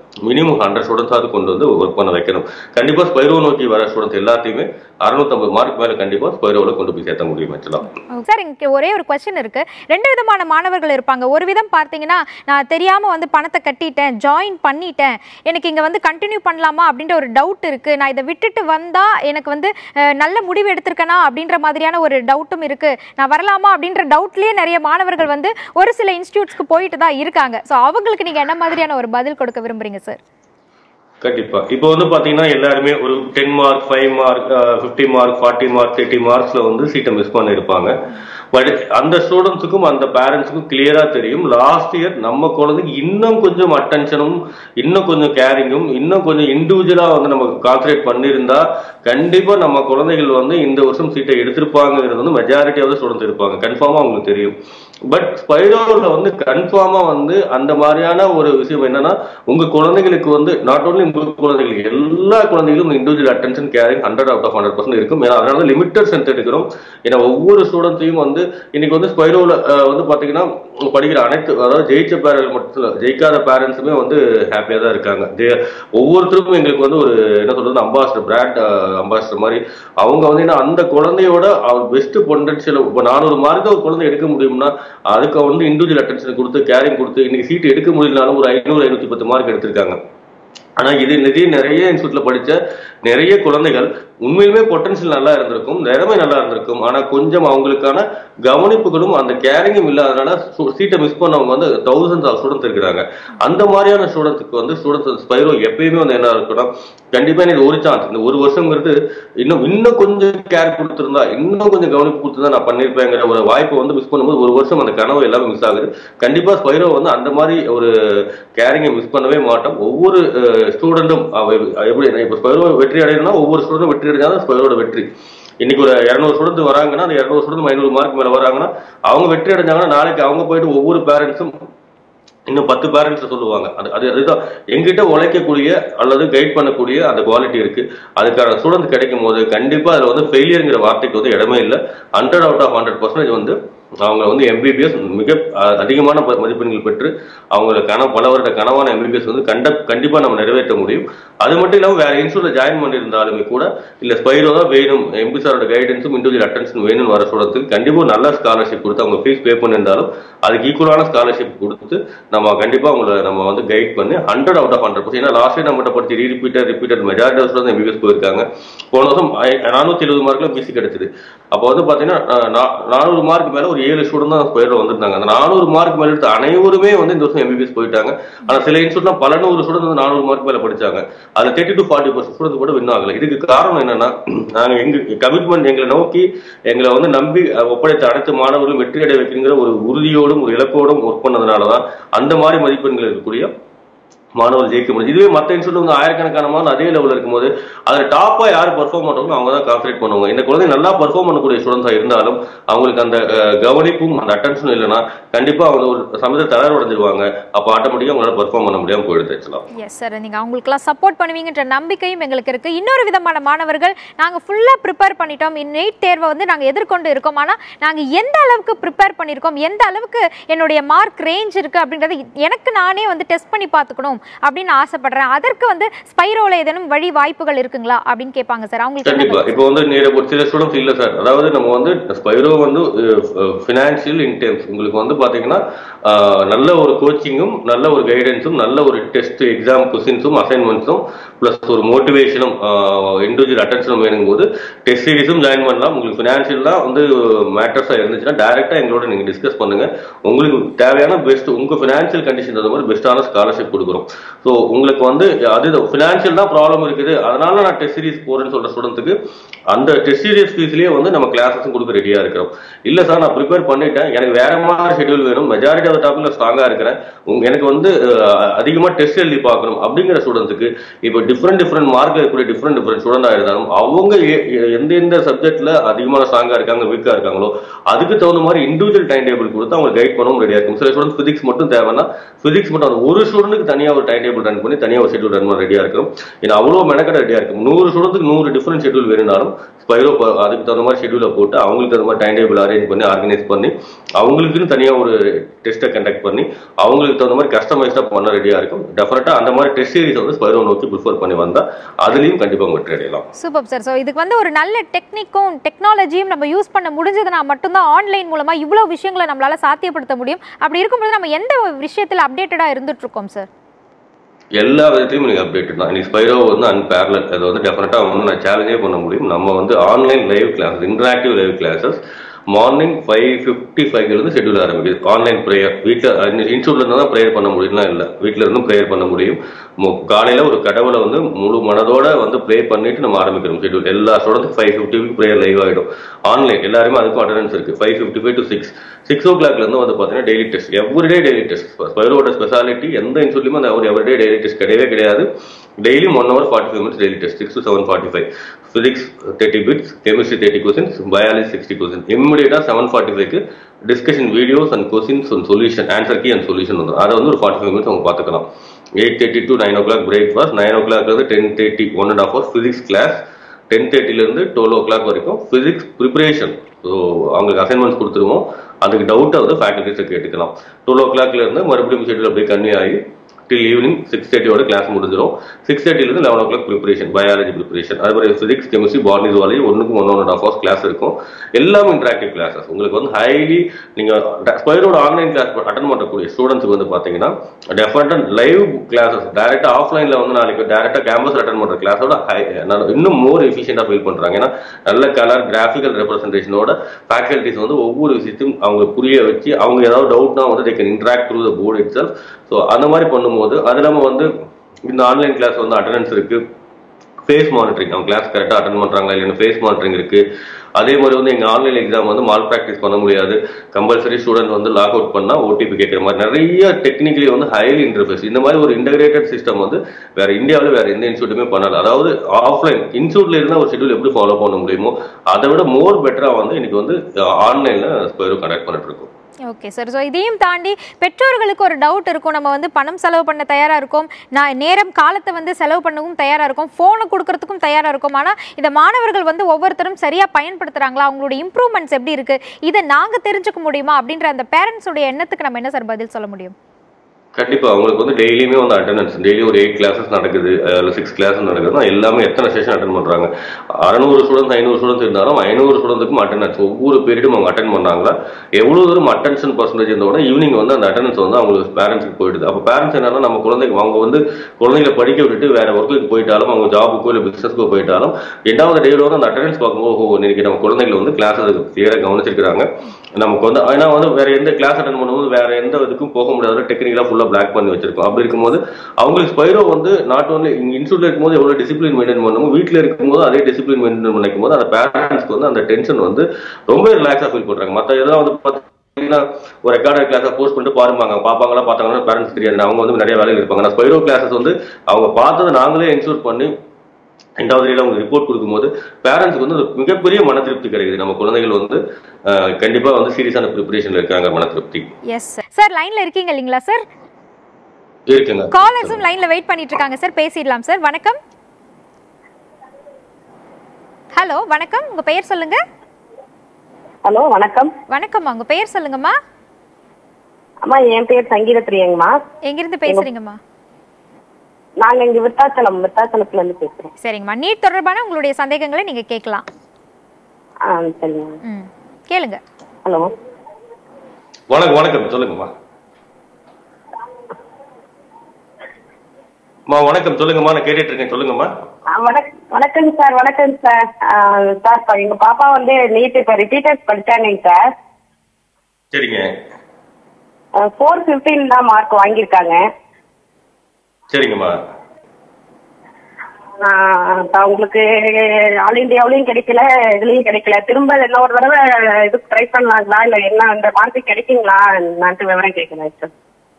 மினிமம் ஹண்ட்ரட் ஸ்டூடெண்ட்ஸாவது கொண்டு வந்து ஒர்க் பண்ண வைக்கணும் கண்டிப்பா ஸ்பைரோ நோக்கி வர ஸ்டூடெண்ட்ஸ் எல்லாத்தையுமே அறுநூத்தம்பது மார்க் மேல கண்டிப்பா ஸ்பைரோவில் கொண்டு போய் சேர்த்த முடியும் ஆக்சுவலாக சார் இங்க ஒரே ஒரு கொஸ்டின் இருக்கு ரெண்டு விதமான மாணவர்கள் இருப்பாங்க ஒரு விதம் பார்த்தீங்கன்னா நான் தெரியாம வந்து பணத்தை கட்டிட்டேன் ஜாயின் பண்ணிட்டேன் எனக்கு இங்க வந்து கண்டினியூ பண்ணலாமா அப்படின்ற ஒரு டவுட் இருக்கு நான் இதை விட்டுட்டு வந்தா எனக்கு வந்து அஹ், நல்ல முடிவு எடுத்திருக்கனா அப்படின்ற மாதிரியான ஒரு டவுட்டும் இருக்கு நான் வரலாமா அப்படின்ற டவுட்லயே நிறைய மாணவர்கள் வந்து ஒரு சில இன்ஸ்டியூட்ஸ்க்கு போயிட்டு தான் இருக்காங்க ஸோ அவங்களுக்கு நீங்க என்ன மாதிரியான ஒரு பதில் கொடுக்க விரும்புறீங்க சார் கண்டிப்பா இப்போ வந்து பாத்தீங்கன்னா எல்லாருமே ஒரு ten mark five mark fifty mark forty mark thirty மார்க்ஸ்ல வந்து சீட்டை மிஸ் பண்ணிருப்பாங்க பட் அந்த ஸ்டூடெண்ட்ஸுக்கும் அந்த பேரண்ட்ஸுக்கும் கிளியரா தெரியும் லாஸ்ட் இயர் நம்ம குழந்தைக்கு இன்னும் கொஞ்சம் அட்டென்ஷனும் இன்னும் கொஞ்சம் கேரிங்கும் இன்னும் கொஞ்சம் இண்டிவிஜுவலா வந்து நம்ம கான்சன்ட்ரேட் பண்ணியிருந்தா கண்டிப்பா நம்ம குழந்தைகள் வந்து இந்த வருஷம் சீட்டை எடுத்திருப்பாங்கிறது வந்து மெஜாரிட்டி ஆஃப் ஸ்டூடெண்ட்ஸ் இருப்பாங்க கன்ஃபார்மா அவங்களுக்கு தெரியும் பட் ஸ்பைரோல வந்து கன்ஃபார்மா வந்து அந்த மாதிரியான ஒரு விஷயம் என்னன்னா உங்க குழந்தைகளுக்கு வந்து நாட் ஓன்லி உங்க குழந்தைகளுக்கு எல்லா குழந்தைகளும் individual attention caring hundred out of hundred percent இருக்கும் ஏன்னா அதனால லிமிட்டட் சென்ட் எடுக்கிறோம் ஏன்னா ஒவ்வொரு ஸ்டூடெண்ட்ஸையும் வந்து இன்னைக்கு வந்து ஸ்பைரோல வந்து பாத்தீங்கன்னா படிக்கிற அனைத்து அதாவது ஜெயிச்ச பேரண்ட் மட்டும் இல்ல ஜெயிக்காத பேரண்ட்ஸுமே வந்து ஹாப்பியா தான் இருக்காங்க They- ஒவ்வொருத்தருக்கும் எங்களுக்கு வந்து ஒரு என்ன சொல்றது அம்பாசிடர் பிராண்ட் அம்பாசிடர் மாதிரி அவங்க வந்து என்ன அந்த குழந்தையோட பெஸ்ட் பொட்டன்ஷியல் இப்போ நானூறு மார்க் ஒரு குழந்தை எடுக்க முடியும்னா அதுக்கு வந்து இண்டிவிஜுவல் அட்டென்ஷன் கொடுத்து கேரிங் கொடுத்து இன்னைக்கு சீட் எடுக்க முடியலனாலும் ஒரு ஐநூறு ஐநூத்தி பத்து மார்க் எடுத்திருக்காங்க ஆனா இது நிதி நிறைய இன்ஸ்டியூட்ல படிச்ச நிறைய குழந்தைகள் உண்மையிலுமே பொட்டன்ஷியல் நல்லா இருந்திருக்கும் திறமை நல்லா இருந்திருக்கும் ஆனா கொஞ்சம் அவங்களுக்கான கவனிப்புகளும் அந்த கேரிங்கும் இல்லாதனால சீட்டை மிஸ் பண்ணவங்க வந்து தௌசண்ட்ஸ் ஆஃப் ஸ்டூடெண்ட்ஸ் இருக்கிறாங்க அந்த மாதிரியான ஸ்டூடெண்ட்ஸ்க்கு வந்து ஸ்டூடெண்ட்ஸ் ஸ்பைரோ எப்பயுமே வந்து என்ன இருக்குன்னா கண்டிப்பா எனக்கு ஒரு சான்ஸ் இந்த ஒரு வருஷங்கிறது இன்னும் இன்னும் கொஞ்சம் கேர் கொடுத்திருந்தா இன்னும் கொஞ்சம் கவனிப்பு கொடுத்திருந்தா நான் பண்ணிருப்பேங்கிற ஒரு வாய்ப்பை வந்து மிஸ் பண்ணும்போது ஒரு வருஷம் அந்த கனவு எல்லாமே மிஸ் ஆகுது கண்டிப்பா ஸ்பைரோ வந்து அந்த மாதிரி ஒரு கேரிங்கை மிஸ் பண்ணவே மாட்டோம் ஒவ்வொரு ஸ்டூடெண்ட்டும் எப்படி இப்போ ஸ்பைரோ வெற்றி அடையணும்னா ஒவ்வொரு ஸ்டூடெண்டும் வெற்றி அடைஞ்சாலும் ஸ்பைரோட வெற்றி இன்னைக்கு ஒரு இரநூறு ஸ்டூடெண்ட் வராங்கன்னா அந்த இரநூறு ஸ்டூடெண்ட் ஐநூறு மார்க் மேல வராங்கன்னா அவங்க வெற்றி அடைஞ்சாங்கன்னா நாளைக்கு அவங்க போயிட்டு ஒவ்வொரு பேரண்ட்ஸும் இன்னும் பத்து பேரண்ட்ஸ் சொல்லுவாங்க அது அது அதுதான் எங்கிட்ட உழைக்கக்கூடிய அல்லது கைட் பண்ணக்கூடிய அந்த குவாலிட்டி இருக்கு அதுக்கான ஸ்டூடெண்ட் கிடைக்கும் போது கண்டிப்பா அதுல வந்து ஃபெயிலியருங்கிற வார்த்தைக்கு வந்து இடமே இல்லை hundred out of hundred percentage வந்து அவங்க வந்து எம்பிபிஎஸ் மிக அஹ், அதிகமான ப- மதிப்பெண்கள் பெற்று அவங்களோட கனவு பல வருட கனவான எம்பிபிஎஸ் வந்து கண்ட கண்டிப்பா நம்ம நிறைவேற்ற முடியும் அது மட்டும் இல்லாம வேற இன்ஸ்டியூட்ல ஜாயின் பண்ணியிருந்தாலுமே கூட இல்ல ஸ்பைரோ தான் வேணும் எம்பி சாரோட கைடன்ஸும் இண்டிவிஜுவல் அட்டென்ஷன் வேணும்னு வர ஸ்டூடெண்ட்ஸுக்கு கண்டிப்பா ஒரு நல்ல ஸ்காலர்ஷிப் கொடுத்து அவங்க ஃபீஸ் பே பண்ணியிருந்தாலும் அதுக்கு ஈக்குவலான ஸ்காலர்ஷிப் கொடுத்து நம்ம கண்டிப்பா அவங்கள நம்ம வந்து கைட் பண்ணி hundred out of hundred percent ஏன்னா லாஸ்ட் இயர் நம்மகிட்ட படிச்சு rerepeater repeated majority of students MBBS போயிருக்காங்க போன வருஷம் நானூத்தி எழுபது மார்க்ல பிசி கிடைச்சது அப்போ வந்து பாத்தீங்கன்னா அஹ், நா- நானூறு மார்க் மேல ஒரு ஏழு ஸ்டூடெண்ட் தான் ஸ்பைரில் வந்திருந்தாங்க அந்த நானூறு மார்க் மேல எடுத்த அனைவருமே வந்து இந்த வருஷம் எம்பிபிஎஸ் போயிட்டாங்க ஆனா சில இன்ஸ்டியூட்லாம் பல நூறு ஸ்டூடெண்ட் வந்து நானூறு மார்க் மேல படிச்சாங்க அதுல thirty to forty percent student கூட வின் ஆகல இதுக்கு காரணம் என்னன்னா நாங்க எங்க கமிட்மெண்ட் எங்களை நோக்கி எங்களை வந்து நம்பி அஹ், ஒப்படைத்த அனைத்து மாணவர்களும் வெற்றி அடைய வைக்கிற ஒரு உறுதியோடும் ஒரு இலக்கோடும் ஒர்க் பண்ணதுனாலதான் அந்த மாதிரி மதிப்பெண்கள் இருக்கக்கூடிய மாணவர்கள் ஜெயிக்க முடியும் இதுவே மற்ற இன்ஸ்டியூட் வந்து ஆயிரக்கணக்கான மாணவர்கள் அதே லெவலில் இருக்கும்போது அதுல டாப்பா யார் பெர்ஃபார்ம் பண்றாங்களோ அவங்க தான் கான்சன்ட்ரேட் பண்ணுவாங்க இந்த குழந்தை நல்லா பெர்ஃபார்ம் பண்ணக்கூடிய ஸ்டூடெண்ட்ஸா இருந்தாலும் அவங்களுக்கு அந்த அஹ், கவனிப்பும் அந்த அட்டென்ஷனும் இல்லைன்னா கண்டிப்பா அவங்க ஒரு சமயத்தில் தளர உடஞ்சிருவாங்க அப்போ ஆட்டோமேட்டிக்கா அவங்களால பெர்ஃபார்ம் பண்ண முடியாம போயிடுது ஆக்சுவலா எஸ் சார் நீங்கள் அவங்களுக்குலாம் சப்போர்ட் பண்ணுவீங்கன்ற நம்பிக்கையும் எங்களுக்கு இருக்குது இன்னொரு விதமான மாணவர்கள் நாங்கள் ஃபுல்லாக ப்ரிப்பேர் பண்ணிட்டோம் நீட் தேர்வை வந்து நாங்கள் எதிர்கொண்டு இருக்கோம் ஆனால் நாங்கள் எந்த அளவுக்கு ப்ரிப்பேர் பண்ணியிருக்கோம் எந்த அளவுக்கு என்னுடைய மார்க் ரேஞ்ச் இருக்குது அப்படின்றது எனக்கு நானே வந்து டெஸ்ட் பண்ணி பார்த்துக்கணும் அப்படின்னு ஆசைப்படுறேன் அதற்கு வந்து ஸ்பைரோவில் ஏதேனும் வழி வாய்ப்புகள் இருக்குங்களா அப்படின்னு கேட்பாங்க சார் அவங்களுக்கு என்ன கண்டிப்பா இப்போ வந்து நீங்க ஒரு சில ஸ்டூடெண்ட்ஸ் இல்ல சார் அதாவது நம்ம வந்து ஸ்பைரோ வந்து ஃபினான்ஷியல் இன்டென்ஸ் உங்களுக்கு வந்து பாத்தீங்கன்னா அஹ், நல்ல ஒரு கோச்சிங்கும் நல்ல ஒரு கைடன்ஸும் நல்ல ஒரு டெஸ்ட் எக்ஸாம் கொஸ்டின்ஸும் அசைன்மெண்ட்ஸும் ப்ளஸ் ஒரு மோட்டிவேஷனும் இண்டிவிஜுவல் அட்டென்ஷனும் வேணும் போது டெஸ்ட் சீரிஸும் ஜாயின் பண்ணலாம் உங்களுக்கு ஃபினான்ஷியல் தான் வந்து மேட்டர்ஸா இருந்துச்சுன்னா டைரக்டா எங்களோட நீங்க டிஸ்கஸ் பண்ணுங்க உங்களுக்கு தேவையான பெஸ்ட் உங்க ஃபினான்ஷியல் கண்டிஷன் தகுந்த மாதிரி பெஸ்ட்டான ஸ்காலர்ஷிப் கொடுக்குறோம் ஸோ உங்களுக்கு வந்து அது ஃபினான்ஷியல் தான் ப்ராப்ளம் இருக்குது அதனால நான் டெஸ்ட் சீரிஸ் போறேன்னு சொல்ற ஸ்டூடெண்ட்டுக்கு அந்த டெஸ்ட் சீரிஸ் ஃபீஸ்லயே வந்து நம்ம கிளாஸஸும் கொடுக்க ரெடியா இருக்கிறோம் இல்ல சார் நான் ப்ரிப்பேர் பண்ணிட்டேன் எனக்கு வேற மாதிரி ஷெட்யூல் வேணும் மெஜாரிட்டி ஆஃப் டாபிக்ல ஸ்ட்ராங்கா இருக்கிறேன் உங்க- எனக்கு வந்து அஹ், அதிகமா டெஸ்ட் எழுதி பார்க்கணும் அப்படிங்கிற ஸ்டூடெண்ட்ஸுக்கு இப்போ டிஃப்ரெண்ட் டிஃப்ரெண்ட் மார்க் இருக்கக்கூடிய டிஃப்ரெண்ட் டிஃப்ரெண்ட் ஸ்டூடெண்டா இருந்தாலும் அவங்க எ- எ- எந்த எந்த சப்ஜெக்ட்ல அதிகமான ஸ்ட்ராங்கா இருக்காங்க வீக்கா இருக்காங்களோ அதுக்கு தகுந்த மாதிரி இண்டிவிஜுவல் டைம் டேபிள் கொடுத்து அவங்க கைட் பண்ணவும் ரெடியா இருக்கும் சில ஸ்டூடெண்ட்ஸ் பிசிக்ஸ் மட்டும் தேவைன்னா பிசிக்ஸ் மட்டும் அந்த ஒரு ஸ்டூடெண்ட்டுக்கு தனியா ஒரு டைம் டேபிள் ரன் பண்ணி தனியாக ஒரு ஷெட்யூல் ரன் பண்ண ரெடியாக இருக்கும் ஏன்னா அவ்வளோ மெனக்கட ரெடியாக இருக்கும் நூறு ஸ்டூடெண்ட்டுக்கு நூறு டிஃப்ரெண்ட் ஷெட்யூல் வேணும்னாலும் ஸ்பைரோ அதுக்கு தகுந்த மாதிரி ஷெட்யூலை போட்டு அவங்களுக்கு தகுந்த மாதிரி டைம் டேபிள் அரேஞ்ச் பண்ணி ஆர்கனைஸ் பண்ணி அவங்களுக்குன்னு தனியாக ஒரு டெஸ்ட்டை கண்டக்ட் பண்ணி அவங்களுக்கு தகுந்த மாதிரி கஸ்டமைஸ்டாக பண்ண ரெடியாக இருக்கும் டெஃபினட்டாக அந்த மாதிரி டெஸ்ட் சீரிஸ் வந்து ஸ்பைரோ நோக்கி ப்ரிஃபர் பண்ணி வந்தால் அதுலேயும் கண்டிப்பாக வெற்றி அடையலாம் சூப்பர் சார் ஸோ இதுக்கு வந்து ஒரு நல்ல டெக்னிக்கும் டெக்னாலஜியும் நம்ம யூஸ் பண்ண முடிஞ்சதுன்னா மட்டும்தான் ஆன்லைன் மூலமா இவ்வளோ விஷயங்களை நம்மளால சாத்தியப்படுத்த முடியும் அப்படி இருக்கும்போது நம்ம எந்த விஷயத்தில் அப்டேட்டடாக இருந்துட்டு இருக்கோம் சார் எல்லா விதத்திலையும் நீங்கள் அப்டேட் தான் இன்னைக்கு ஸ்பைரோ வந்து அன்பேரல் அதை வந்து டெஃபினட்டாக வந்து நான் சேலஞ்சே பண்ண முடியும் நம்ம வந்து online live classes interactive live classes morning five fifty ஃபைவ்லேருந்து ஷெட்யூல் ஆரம்பிக்குது ஆன்லைன் ப்ரேயர் வீட்டில் இன்ஸ்டியூட்ல இருந்து தான் ப்ரேயர் பண்ண முடியும்லாம் இல்லை வீட்டில் இருந்தும் ப்ரேயர் பண்ண முடியும் காலையில் ஒரு கடவுளை வந்து முழு மனதோட வந்து ப்ரே பண்ணிட்டு நம்ம ஆரம்பிக்கிறோம் ஷெட்யூல் எல்லா ஸ்டூடெண்ட்ஸ் ஃபைவ் ஃபிஃப்டிக்கு ப்ரேயர் லைவ் ஆகிடும் ஆன்லைன் எல்லாருமே அதுக்கும் அட்டண்டன்ஸ் இருக்கு five fifty five to six six ஓ கிளாக்லேருந்து வந்து பார்த்தீங்கன்னா daily test everyday daily test ஸ்பைரோட ஸ்பெஷாலிட்டி எந்த இன்ஸ்டியூட்லையும் அந்த ஒரு எவ்ரிடே டெய்லி டெஸ்ட் கிடையவே கிடையாது daily one hour forty five minutes daily test six to seven forty five physics thirty bits chemistry thirty questions biology sixty question இம்மிடியட்டாக seven forty ஃபைவ்க்கு discussion videos and questions and solution answer key and solution வந்துடும் அதை வந்து ஒரு forty five minutes அவங்க பார்த்துக்கலாம் eight thirty to nine o'clock breakfast nine o'clock வந்து ten thirty one and half hour physics class ten தேர்ட்டிலேருந்து twelve o'clock வரைக்கும் physics preparation so அவங்களுக்கு அசைன்மெண்ட்ஸ் கொடுத்துருவோம் அதுக்கு டவுட்டை வந்து ஃபேக்கல்டிஸை கேட்டுக்கலாம் டுவெல் ஓ கிளாக்லேருந்து மறுபடியும் ஷெட்யூல் அப்படியே கன்னியூ ஆகி டில் ஈவினிங் சிக்ஸ் தேர்ட்டியோட கிளாஸ் முடிஞ்சிடும் சிக்ஸ் தேர்ட்டிலேருந்து eleven o'clock preparation biology preparation அது மாதிரி ஃபிசிக்ஸ் கெமிஸ்ட்ரி பாட்னி ஜுவாலஜி ஒன்றுக்கும் one one and half hours class இருக்கும் எல்லாமே இன்ட்ராக்டிவ் கிளாஸஸ் உங்களுக்கு வந்து ஹைலி நீங்கள் ஸ்பைரோட ஆன்லைன் கிளாஸ் அட்டன் பண்ணக்கூடிய ஸ்டூடெண்ட்ஸ்க்கு வந்து பார்த்தீங்கன்னா டெஃபினட்டாக லைவ் கிளாஸஸ் டேரெக்டாக ஆஃப்லைனில் வந்து நாளைக்கு டேரெக்டாக கேம்பஸ் அட்டன் பண்ணுற கிளாஸோட ஹை இன்னும் மோர் எஃபிஷியண்டாக ஃபீல் பண்ணுறாங்க ஏன்னா நல்ல கலர் கிராஃபிக்கல் ரெப்ரஸன்டேஷனோட ஃபேக்கல்டிஸ் வந்து ஒவ்வொரு விஷயத்தையும் அவங்க புரிய வச்சு அவங்க ஏதாவது டவுட்னா வந்து they can interact through the board itself so அந்த மாதிரி பண்ணும்போது அது இல்லாமல் வந்து இந்த ஆன்லைன் கிளாஸ் வந்து அட்டண்டன்ஸ் இருக்கு ஃபேஸ் மானிட்டரிங் அவங்க கிளாஸ் கரெக்டாக அட்டன் பண்ணுறாங்களா இல்லைன்னு ஃபேஸ் மானிட்டரிங் இருக்கு அதே மாதிரி வந்து எங்கள் ஆன்லைன் எக்ஸாம் வந்து மால் ப்ராக்டிஸ் பண்ண முடியாது கம்பல்சரி ஸ்டூடெண்ட் வந்து லாக் அவுட் பண்ணால் ஓடிபி கேட்குற மாதிரி நிறைய டெக்னிக்கலி வந்து ஹைலி இன்டர்ஃபேஸ் இந்த மாதிரி ஒரு இன்டகிரேட்டட் சிஸ்டம் வந்து வேற இந்தியாவில் வேற எந்த இன்ஸ்டியூட்டுமே பண்ணல அதாவது ஆஃப்லைன் இன்ஸ்டியூட்ல இருந்தால் ஒரு ஷெட்யூல் எப்படி ஃபாலோ பண்ண முடியுமோ அதை விட மோர் பெட்டராக வந்து இன்னைக்கு வந்து ஆன்லைனில் ஸ்பைரோ கனெக்ட் பண்ணிட்டு இருக்கோம் ஓகே சார் ஸோ இதையும் தாண்டி பெற்றோர்களுக்கு ஒரு டவுட் இருக்கும் நம்ம வந்து பணம் செலவு பண்ண தயாராக இருக்கோம் நான் நேரம் காலத்தை வந்து செலவு பண்ணவும் தயாராக இருக்கும் ஃபோனை கொடுக்கறதுக்கும் தயாராக இருக்கும் ஆனால் இந்த மாணவர்கள் வந்து ஒவ்வொருத்தரும் சரியாக பயன்படுத்துகிறாங்களா அவங்களோட இம்ப்ரூவ்மெண்ட்ஸ் எப்படி இருக்குது இதை நாங்கள் தெரிஞ்சுக்க முடியுமா அப்படின்ற அந்த பேரண்ட்ஸோட எண்ணத்துக்கு நம்ம என்ன சார் பதில் சொல்ல முடியும் கண்டிப்பா அவங்களுக்கு வந்து டெய்லியுமே வந்து அட்டண்டன்ஸ் டெய்லி ஒரு எயிட் கிளாஸஸ் நடக்குது இல்லை சிக்ஸ் கிளாஸஸ் நடக்குதுன்னா எல்லாமே எத்தனை செஷன் அட்டன் பண்றாங்க அறநூறு ஸ்டூடெண்ட்ஸ் ஐநூறு ஸ்டூடெண்ட்ஸ் இருந்தாலும் ஐநூறு ஸ்டூடெண்ட்ஸுக்கும் அட்டண்டன்ஸ் ஒவ்வொரு பீரியடும் அவங்க அட்டன் பண்ணாங்களா எவ்வளவு தூரம் அட்டென்ஷன் பர்சன்டேஜ் இருந்தோட ஈவினிங் வந்து அந்த அட்டண்டன்ஸ் வந்து அவங்களுக்கு பேரண்ட்ஸ்க்கு போயிடுது அப்போ பேரண்ட்ஸ் என்னன்னா நம்ம குழந்தைக்கு அவங்க வந்து குழந்தைகளை படிக்க விட்டுட்டு வேற ஒர்க்குக்கு போயிட்டாலும் அவங்க ஜாபுக்கோ இல்லை பிசினஸ்க்கோ போயிட்டாலும் ரெண்டாவது டேல வந்து அந்த அட்டண்டன்ஸ் பார்க்கும்போது ஓஹோ இன்னைக்கு நம்ம குழந்தைகள் வந்து கிளாஸ் கிளியராக கவனிச்சிருக்காங்க நமக்கு வந்து ஏன்னா வந்து வேற எந்த கிளாஸ் அட்டன் பண்ணும்போது வேற எந்த இதுக்கும் போக முடியாத டெக்னிக்கலா ஃபுல்லா பிளாக் பண்ணி வச்சிருக்கோம் அப்படி இருக்கும்போது அவங்களுக்கு ஸ்பைரோ வந்து நாட் ஓன்லி இங்க இன்ஸ்டியூட்ல இருக்கும்போது எவ்வளவு டிசிப்ளின் மெயின்டைன் பண்ணுமோ வீட்டில் இருக்கும்போது அதே டிசிப்ளின் மெயின்டைன் பண்ணிக்கும் போது அந்த பேரண்ட்ஸ்க்கு வந்து அந்த டென்ஷன் வந்து ரொம்ப ரிலாக்ஸா ஃபீல் பண்றாங்க மற்ற இதெல்லாம் வந்து பார்த்தீங்கன்னா ஒரு ரெக்கார்டர் கிளாஸை போஸ்ட் பண்ணிட்டு பாருப்பாங்க பார்ப்பாங்களா பார்த்தாங்கன்னா பேரண்ட்ஸ் தெரியாது அவங்க வந்து நிறைய வேலைகள் இருப்பாங்க நான் ஸ்பைரோ கிளாஸஸ் வந்து அவங்க பார்த்ததை நாங்களே இன்சூர் பண்ணி ரெண்டாவது இடையில அவங்க ரிப்போர்ட் கொடுக்கும்போது பேரண்ட்ஸ்க்கு வந்து ஒரு மிகப்பெரிய மன திருப்தி கிடைக்குது நம்ம குழந்தைகள் வந்து அஹ், கண்டிப்பா வந்து சீரியஸான ப்ரிப்பரேஷன்ல இருக்காங்க மன திருப்தி எஸ் சார் லைன்ல இருக்கீங்க இல்லைங்களா சார் இருக்குங்க காலர்ஸும் லைன்ல வெயிட் பண்ணிட்டு இருக்காங்க சார் பேசிடலாம் சார் வணக்கம் ஹலோ வணக்கம் உங்க பெயர் சொல்லுங்க ஹலோ வணக்கம் வணக்கம்மா உங்க பெயர் சொல்லுங்கம்மா அம்மா என் பேர் சங்கீத பிரியங்கம்மா எங்கிருந்து பேசுறீங்கம்மா நாங்க இங்க விருத்தாச்சலம் விருத்தாச்சலத்துல இருந்து பேசுறோம் சரிங்கம்மா நீட் தொடர்பான உங்களுடைய சந்தேகங்களை நீங்க கேட்கலாம் ஆ சரிங்க ம் கேளுங்க ஹலோ வணக்கம் வணக்கம் சொல்லுங்கம்மா அம்மா வணக்கம் சொல்லுங்கம்மா நான் கேட்டுட்டு இருக்கேன் சொல்லுங்கம்மா ஆ, வணக் வணக்கங்க சார் வணக்கங்க சார் ஆ, சார் இப்ப எங்க பாப்பா வந்து நீட் இப்ப ரிப்பீட்டர்ஸ் படிச்சாங்க சார் சரிங்க ஃபோர் ஃபிஃப்டீன் தான் மார்க் வாங்கியிருக்காங்க சரிங்கம்மா ஆ, இப்ப அவங்களுக்கு ஆல் இந்தியாவிலையும் கிடைக்கல இதுலயும் கிடைக்கல திரும்ப இன்னொரு தடவை இது ட்ரை பண்ணலாங்களா இல்ல என்ன அந்த மார்க் கிடைக்குங்களா நான் விவரம் கேட்கலாம் சார்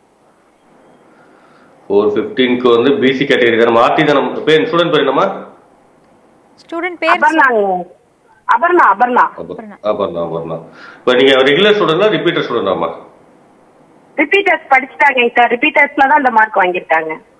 ஃபோர் ஃபிஃப்டீனுக்கு வந்து பிசி கேட்டகரி தானே மாற்றி தானே பேர் ஸ்டூடெண்ட் பேர் என்னம்மா ஸ்டூடெண்ட் பேர் அபர்ணாங்க அபர்ணா அபர்ணா அபர்ணா அபர்ணா அபர்ணா இப்போ நீங்க ரெகுலர் ஸ்டூடெண்டா ரிப்பீட்டர் ஸ்டூடெண்டாம்மா ரிப்பீட்டர்ஸ் படிச்சுட்டாங்க சார் ரிப்பீட்டர்ஸ்ல தான் இந்த மார்க் வாங்கியிருக்காங்க